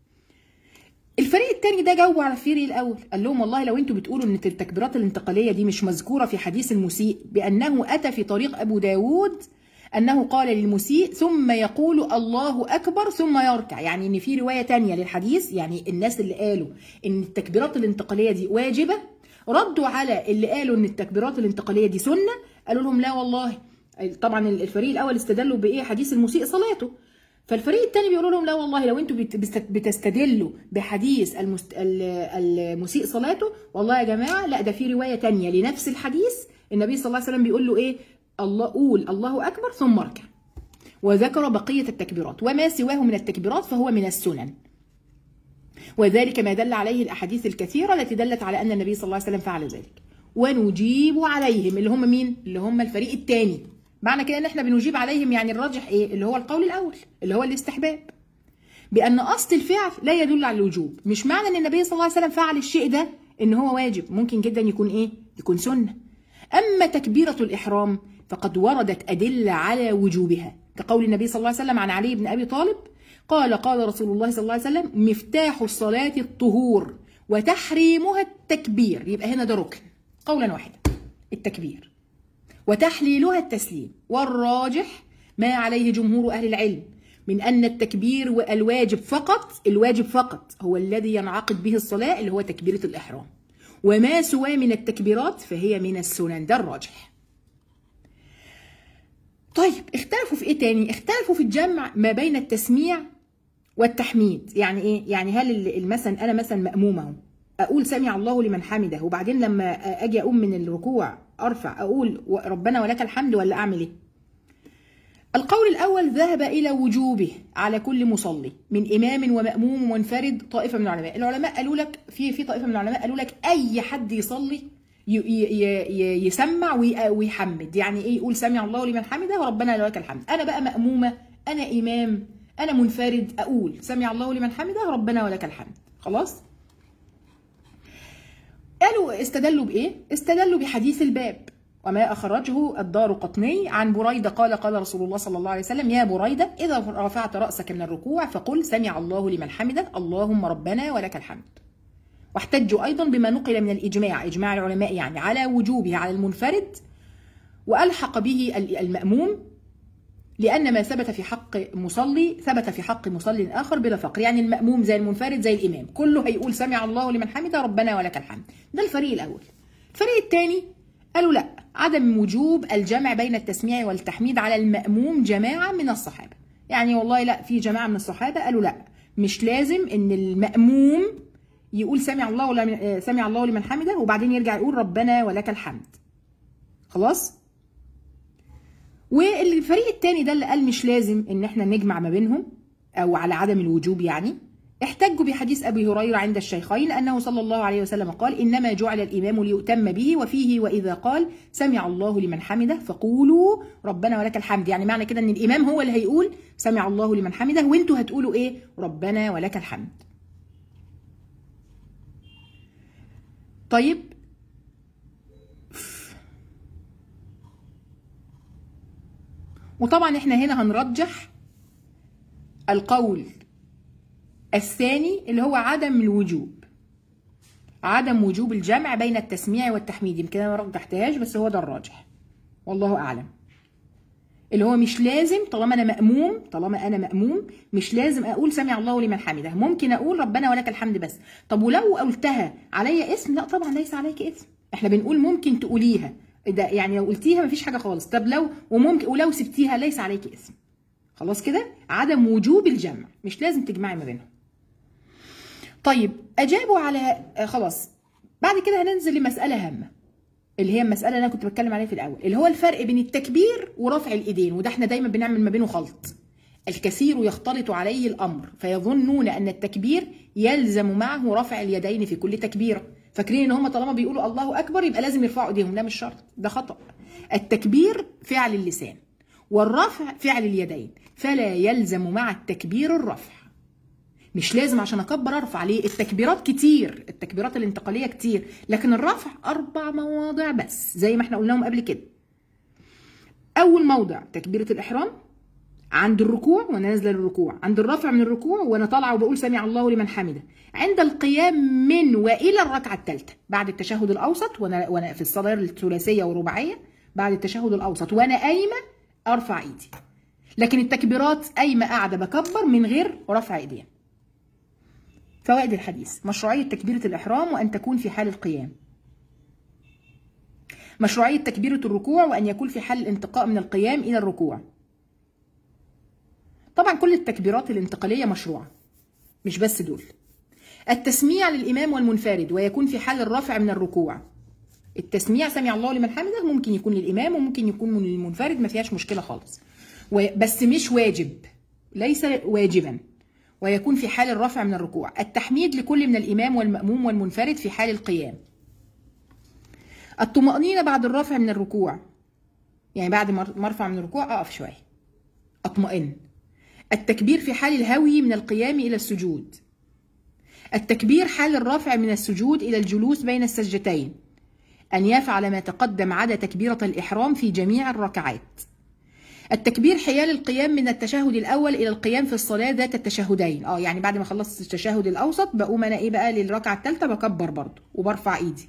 الفريق الثاني ده جاوب على الفريق الاول قال لهم والله لو انتوا بتقولوا ان التكبيرات الانتقاليه دي مش مذكوره في حديث المسيء بانه اتى في طريق ابو داود أنه قال للمسيء ثم يقول الله أكبر ثم يركع يعني إن في رواية تانية للحديث يعني الناس اللي قالوا إن التكبيرات الانتقالية دي واجبة ردوا على اللي قالوا إن التكبيرات الانتقالية دي سنة قالوا لهم لا والله طبعا الفريق الاول استدلوا بايه حديث المسيء صلاته فالفريق الثاني بيقولوا لهم لا والله لو انتوا بت- بست- بتستدلوا بحديث المست... ال- المسيء صلاته والله يا جماعه لا ده في روايه تانية لنفس الحديث النبي صلى الله عليه وسلم بيقول له ايه الله قول الله اكبر ثم اركع وذكر بقيه التكبيرات وما سواه من التكبيرات فهو من السنن وذلك ما دل عليه الاحاديث الكثيره التي دلت على ان النبي صلى الله عليه وسلم فعل ذلك ونجيب عليهم اللي هم مين اللي هم الفريق الثاني معنى كده ان احنا بنجيب عليهم يعني الراجح ايه اللي هو القول الاول اللي هو الاستحباب بان اصل الفعل لا يدل على الوجوب مش معنى ان النبي صلى الله عليه وسلم فعل الشيء ده ان هو واجب ممكن جدا يكون ايه يكون سنه اما تكبيره الاحرام فقد وردت ادله على وجوبها كقول النبي صلى الله عليه وسلم عن علي بن ابي طالب قال قال رسول الله صلى الله عليه وسلم مفتاح الصلاه الطهور وتحريمها التكبير يبقى هنا ده ركن قولا واحدا التكبير وتحليلها التسليم والراجح ما عليه جمهور أهل العلم من أن التكبير والواجب فقط الواجب فقط هو الذي ينعقد به الصلاة اللي هو تكبيرة الإحرام وما سوى من التكبيرات فهي من السنن ده الراجح طيب اختلفوا في ايه تاني اختلفوا في الجمع ما بين التسميع والتحميد يعني ايه يعني هل ال- ال- مثلا انا مثلا مامومه اهو اقول سمع الله لمن حمده وبعدين لما اجي اقوم من الركوع ارفع اقول و- ربنا ولك الحمد ولا اعمل ايه القول الاول ذهب الى وجوبه على كل مصلي من امام وماموم ومنفرد طائفه من العلماء العلماء قالوا لك في في طائفه من العلماء قالوا لك اي حد يصلي ي- ي- ي- يسمع وي- ويحمد يعني ايه يقول سمع الله لمن حمده وربنا لك الحمد انا بقى مامومه انا امام انا منفرد اقول سمع الله لمن حمده ربنا ولك الحمد خلاص قالوا استدلوا بايه استدلوا بحديث الباب وما اخرجه الدار قطني عن بريده قال قال رسول الله صلى الله عليه وسلم يا بريده اذا رفعت راسك من الركوع فقل سمع الله لمن حمده اللهم ربنا ولك الحمد واحتجوا ايضا بما نقل من الاجماع اجماع العلماء يعني على وجوبه على المنفرد والحق به الماموم لأن ما ثبت في حق مصلي ثبت في حق مصلي آخر بلا فقر يعني المأموم زي المنفرد زي الإمام كله هيقول سمع الله لمن حمده ربنا ولك الحمد ده الفريق الأول الفريق الثاني قالوا لا عدم وجوب الجمع بين التسميع والتحميد على المأموم جماعة من الصحابة يعني والله لا في جماعة من الصحابة قالوا لا مش لازم ان المأموم يقول سمع الله لمن سمع الله لمن حمده وبعدين يرجع يقول ربنا ولك الحمد خلاص والفريق التاني ده اللي قال مش لازم ان احنا نجمع ما بينهم او على عدم الوجوب يعني احتجوا بحديث ابي هريره عند الشيخين انه صلى الله عليه وسلم قال انما جعل الامام ليؤتم به وفيه واذا قال سمع الله لمن حمده فقولوا ربنا ولك الحمد يعني معنى كده ان الامام هو اللي هيقول سمع الله لمن حمده وانتوا هتقولوا ايه ربنا ولك الحمد طيب وطبعا احنا هنا هنرجح القول الثاني اللي هو عدم الوجوب عدم وجوب الجمع بين التسميع والتحميد يمكن انا ما رجحتهاش بس هو ده الراجح والله اعلم اللي هو مش لازم طالما انا ماموم طالما انا ماموم مش لازم اقول سمع الله لمن حمده ممكن اقول ربنا ولك الحمد بس طب ولو قلتها عليا اسم لا طبعا ليس عليك اسم احنا بنقول ممكن تقوليها ده يعني لو قلتيها مفيش حاجه خالص طب لو وممكن ولو سبتيها ليس عليك اسم خلاص كده عدم وجوب الجمع مش لازم تجمعي ما بينهم طيب اجابوا على آه خلاص بعد كده هننزل لمساله هامه اللي هي المساله اللي انا كنت بتكلم عليها في الاول اللي هو الفرق بين التكبير ورفع الايدين وده احنا دايما بنعمل ما بينه خلط الكثير يختلط عليه الامر فيظنون ان التكبير يلزم معه رفع اليدين في كل تكبيره فاكرين ان هم طالما بيقولوا الله اكبر يبقى لازم يرفعوا ايديهم لا مش شرط ده خطا التكبير فعل اللسان والرفع فعل اليدين فلا يلزم مع التكبير الرفع مش لازم عشان اكبر ارفع ليه التكبيرات كتير التكبيرات الانتقاليه كتير لكن الرفع اربع مواضع بس زي ما احنا قلناهم قبل كده اول موضع تكبيره الاحرام عند الركوع وانا نازله للركوع عند الرفع من الركوع وانا طالعه وبقول سمع الله لمن حمده عند القيام من والى الركعه الثالثه بعد التشهد الاوسط وانا وانا في الصلاه الثلاثيه والرباعيه بعد التشهد الاوسط وانا قايمه ارفع ايدي لكن التكبيرات قايمه قاعده بكبر من غير رفع ايدين فوائد الحديث مشروعيه تكبيره الاحرام وان تكون في حال القيام مشروعية تكبيرة الركوع وأن يكون في حال الانتقاء من القيام إلى الركوع طبعا كل التكبيرات الانتقالية مشروعة مش بس دول التسميع للإمام والمنفرد ويكون في حال الرفع من الركوع التسميع سمع الله لمن حمده ممكن يكون للإمام وممكن يكون من المنفرد ما فيهاش مشكلة خالص و- بس مش واجب ليس واجبا ويكون في حال الرفع من الركوع التحميد لكل من الإمام والمأموم والمنفرد في حال القيام الطمأنينة بعد الرفع من الركوع يعني بعد ما ما ارفع من الركوع أقف شوية أطمئن التكبير في حال الهوي من القيام إلى السجود التكبير حال الرفع من السجود إلى الجلوس بين السجدتين أن يفعل ما تقدم عدا تكبيرة الإحرام في جميع الركعات التكبير حيال القيام من التشهد الأول إلى القيام في الصلاة ذات التشهدين اه يعني بعد ما خلصت التشهد الأوسط بقوم أنا إيه بقى للركعة الثالثة بكبر برضه وبرفع إيدي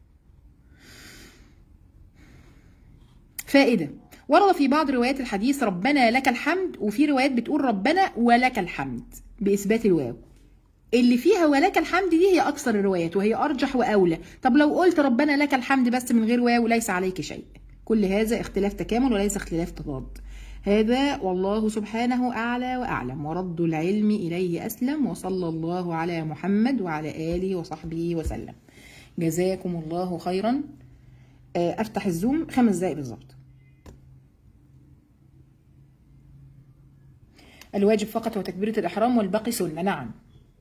فائدة ورد في بعض روايات الحديث ربنا لك الحمد وفي روايات بتقول ربنا ولك الحمد بإثبات الواو اللي فيها ولك الحمد دي هي أكثر الروايات وهي أرجح وأولى طب لو قلت ربنا لك الحمد بس من غير واو ليس عليك شيء كل هذا اختلاف تكامل وليس اختلاف تضاد هذا والله سبحانه أعلى وأعلم ورد العلم إليه أسلم وصلى الله على محمد وعلى آله وصحبه وسلم جزاكم الله خيرا آه، أفتح الزوم خمس دقايق بالظبط الواجب فقط هو تكبيرة الإحرام والباقي سنة نعم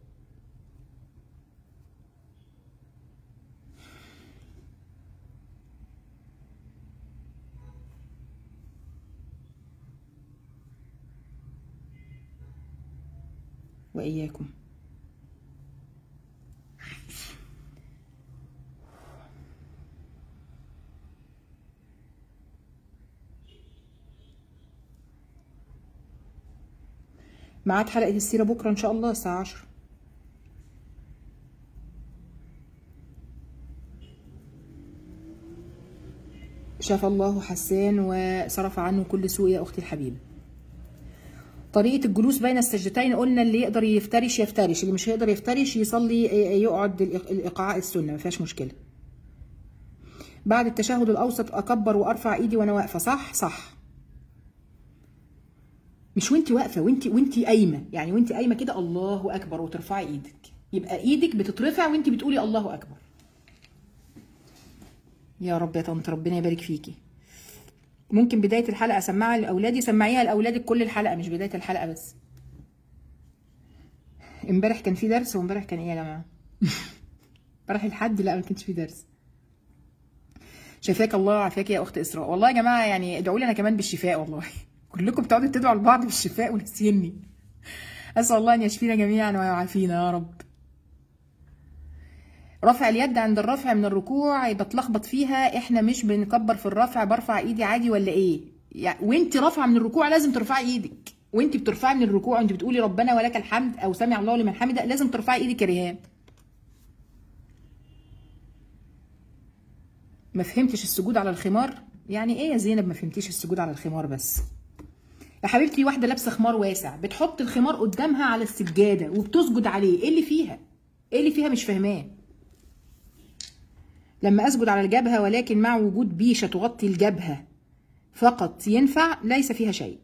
وإياكم ميعاد حلقة السيرة بكرة إن شاء الله الساعة 10 شفى الله حسان وصرف عنه كل سوء يا أختي الحبيبة طريقة الجلوس بين السجدتين قلنا اللي يقدر يفترش يفترش اللي مش هيقدر يفترش يصلي يقعد الإق- الإيقاع السنة ما فيهاش مشكلة بعد التشهد الأوسط أكبر وأرفع إيدي وأنا واقفة صح صح مش وانت واقفه وانت وانت قايمه يعني وانت قايمه كده الله اكبر وترفعي ايدك يبقى ايدك بتترفع وانت بتقولي الله اكبر يا رب يا طنط ربنا يبارك فيكي ممكن بدايه الحلقه اسمعها لاولادي سمعيها لاولادك كل الحلقه مش بدايه الحلقه بس امبارح كان في درس وامبارح كان ايه يا جماعه امبارح الحد لا ما كانش في درس شفاك الله وعافاك يا اخت اسراء والله يا جماعه يعني ادعوا لي انا كمان بالشفاء والله كلكم بتقعدوا تدعوا لبعض بالشفاء ونسيني اسال الله ان يشفينا جميعا ويعافينا يا رب رفع اليد عند الرفع من الركوع بتلخبط فيها احنا مش بنكبر في الرفع برفع ايدي عادي ولا ايه يعني وانت رافعه من الركوع لازم ترفعي ايدك وانت بترفعي من الركوع وانت بتقولي ربنا ولك الحمد او سمع الله لمن حمده لازم ترفعي ايدك يا ريهام ما فهمتش السجود على الخمار يعني ايه يا زينب ما فهمتيش السجود على الخمار بس يا حبيبتي واحده لابسه خمار واسع بتحط الخمار قدامها على السجاده وبتسجد عليه ايه اللي فيها ايه اللي فيها مش فاهماه لما اسجد على الجبهه ولكن مع وجود بيشه تغطي الجبهه فقط ينفع ليس فيها شيء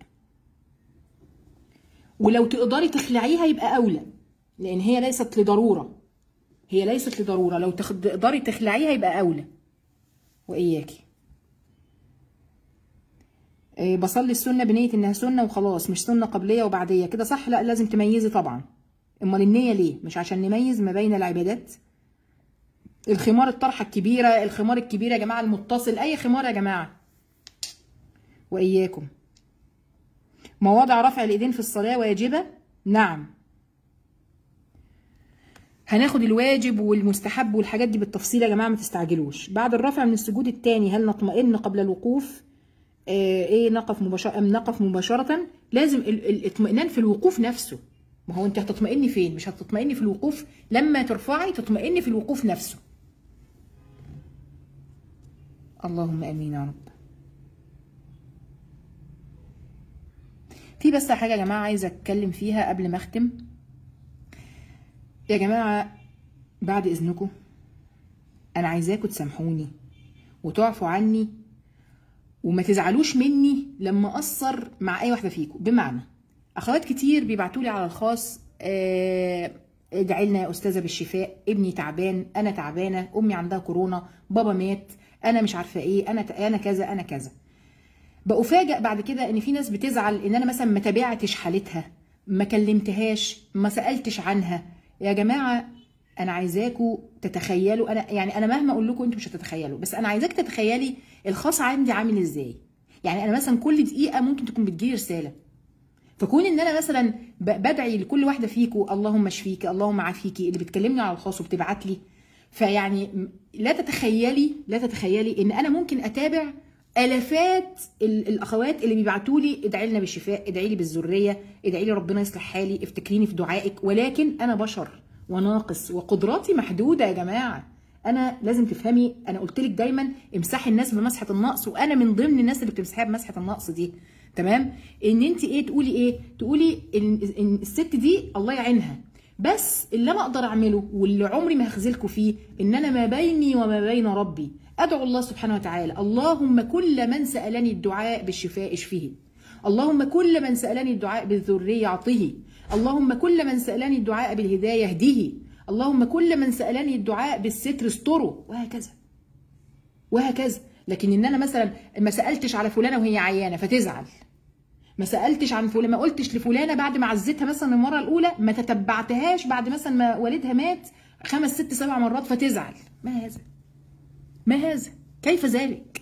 ولو تقدري تخلعيها يبقى اولى لان هي ليست لضروره هي ليست لضروره لو تخ- تقدري تخلعيها يبقى اولى واياكي إيه، بصلي السنه بنيه انها سنه وخلاص مش سنه قبليه وبعديه كده صح لا لازم تميزي طبعا امال النيه ليه مش عشان نميز ما بين العبادات الخمار الطرحه الكبيره الخمار الكبير يا جماعه المتصل اي خمار يا جماعه واياكم مواضع رفع الايدين في الصلاه واجبه نعم هناخد الواجب والمستحب والحاجات دي بالتفصيل يا جماعه ما تستعجلوش بعد الرفع من السجود الثاني هل نطمئن قبل الوقوف آه ايه نقف مباشره ام نقف مباشره لازم ال- ال- الاطمئنان في الوقوف نفسه ما هو انت هتطمئني فين مش هتطمئني في الوقوف لما ترفعي تطمئني في الوقوف نفسه اللهم امين يا رب في بس حاجه يا جماعه عايزه اتكلم فيها قبل ما اختم يا جماعه بعد اذنكم انا عايزاكم تسامحوني وتعفوا عني وما تزعلوش مني لما اقصر مع اي واحده فيكم بمعنى اخوات كتير بيبعتوا لي على الخاص آه، ادعي لنا يا استاذه بالشفاء ابني تعبان انا تعبانه امي عندها كورونا بابا مات انا مش عارفه ايه انا انا كذا انا كذا بأفاجئ بعد كده ان في ناس بتزعل ان انا مثلا ما تابعتش حالتها ما كلمتهاش ما سالتش عنها يا جماعه انا عايزاكم تتخيلوا انا يعني انا مهما اقول لكم انتوا مش هتتخيلوا بس انا عايزاك تتخيلي الخاص عندي عامل ازاي يعني انا مثلا كل دقيقه ممكن تكون بتجيلي رساله فكون ان انا مثلا ب- بدعي لكل واحده فيكم اللهم اشفيكي اللهم عافيكي اللي بتكلمني على الخاص وبتبعت لي فيعني م- لا تتخيلي لا تتخيلي ان انا ممكن اتابع الافات ال- الاخوات اللي بيبعتوا لي ادعي لنا بالشفاء ادعي لي بالذريه ادعي لي ربنا يصلح حالي افتكريني في دعائك ولكن انا بشر وناقص وقدراتي محدوده يا جماعه انا لازم تفهمي انا قلت لك دايما امسحي الناس بمسحه النقص وانا من ضمن الناس اللي بتمسحيها بمسحه النقص دي تمام ان انت ايه تقولي ايه تقولي ان, إن الست دي الله يعينها بس اللي انا اقدر اعمله واللي عمري ما هخذلكوا فيه ان انا ما بيني وما بين ربي ادعو الله سبحانه وتعالى اللهم كل من سالني الدعاء بالشفاء اشفيه اللهم كل من سالني الدعاء بالذريه اعطه اللهم كل من سالني الدعاء بالهدايه اهديه اللهم كل من سالني الدعاء بالستر استره وهكذا وهكذا لكن ان انا مثلا ما سالتش على فلانه وهي عيانه فتزعل ما سالتش عن فلان ما قلتش لفلانه بعد ما عزتها مثلا المره الاولى ما تتبعتهاش بعد مثلا ما والدها مات خمس ست سبع مرات فتزعل ما هذا ما هذا كيف ذلك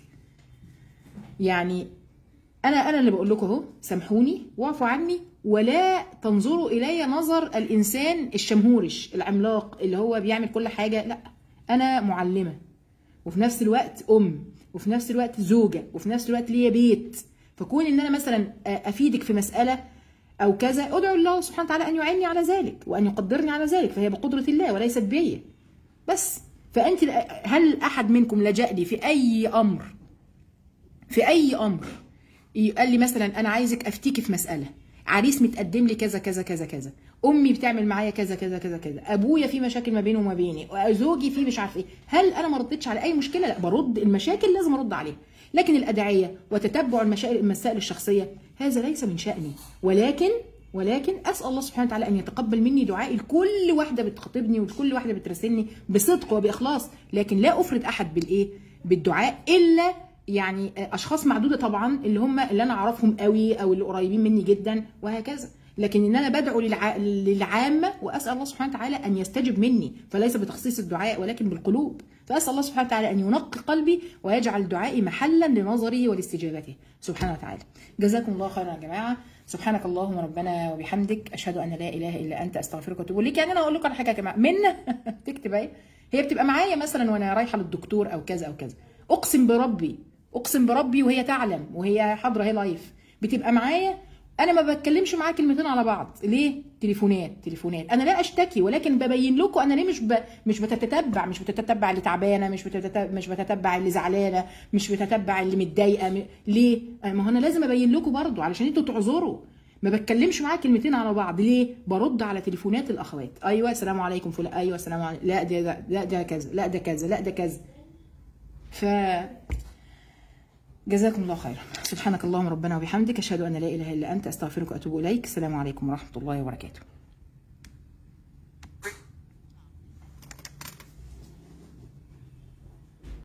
يعني انا انا اللي بقول لكم اهو سامحوني واعفوا عني ولا تنظروا الي نظر الانسان الشمهورش العملاق اللي هو بيعمل كل حاجه لا انا معلمه وفي نفس الوقت ام وفي نفس الوقت زوجه وفي نفس الوقت ليا بيت فكون ان انا مثلا افيدك في مساله او كذا ادعو الله سبحانه وتعالى ان يعيني على ذلك وان يقدرني على ذلك فهي بقدره الله وليست بيا بس فانت هل احد منكم لجأ لي في اي امر في اي امر قال لي مثلا انا عايزك افتيكي في مساله عريس متقدم لي كذا كذا كذا كذا امي بتعمل معايا كذا كذا كذا كذا ابويا في مشاكل ما بينه وما بيني زوجي في مش عارف ايه هل انا ما ردتش على اي مشكله لا برد المشاكل لازم ارد عليها لكن الادعيه وتتبع المشاكل المسائل الشخصيه هذا ليس من شاني ولكن ولكن اسال الله سبحانه وتعالى ان يتقبل مني دعائي لكل واحده بتخاطبني ولكل واحده بتراسلني بصدق وباخلاص لكن لا افرض احد بالايه بالدعاء الا يعني اشخاص معدوده طبعا اللي هم اللي انا اعرفهم قوي او اللي قريبين مني جدا وهكذا لكن ان انا بدعو للع... للعامه واسال الله سبحانه وتعالى ان يستجب مني فليس بتخصيص الدعاء ولكن بالقلوب فاسال الله سبحانه وتعالى ان ينقي قلبي ويجعل دعائي محلا لنظره ولاستجابته سبحانه وتعالى جزاكم الله خيرا يا جماعه سبحانك اللهم ربنا وبحمدك اشهد ان لا اله الا انت استغفرك واتوب اليك يعني انا اقول لكم على حاجه يا جماعه منا تكتب اهي هي بتبقى معايا مثلا وانا رايحه للدكتور او كذا او كذا اقسم بربي اقسم بربي وهي تعلم وهي حاضره هي لايف بتبقى معايا انا ما بتكلمش معاه كلمتين على بعض ليه تليفونات تليفونات انا لا اشتكي ولكن ببين لكم انا ليه مش ب... مش بتتتبع مش بتتتبع اللي تعبانه مش بتتتبع مش بتتبع اللي زعلانه مش بتتبع اللي متضايقه م... ليه ما هو انا لازم ابين لكم برضو علشان انتوا تعذروا ما بتكلمش معاه كلمتين على بعض ليه برد على تليفونات الاخوات ايوه السلام عليكم فلان ايوه السلام عليكم لا ده, ده لا ده كذا لا ده كذا لا ده كذا ف جزاكم الله خيرا سبحانك اللهم ربنا وبحمدك اشهد ان لا اله الا انت استغفرك واتوب اليك السلام عليكم ورحمه الله وبركاته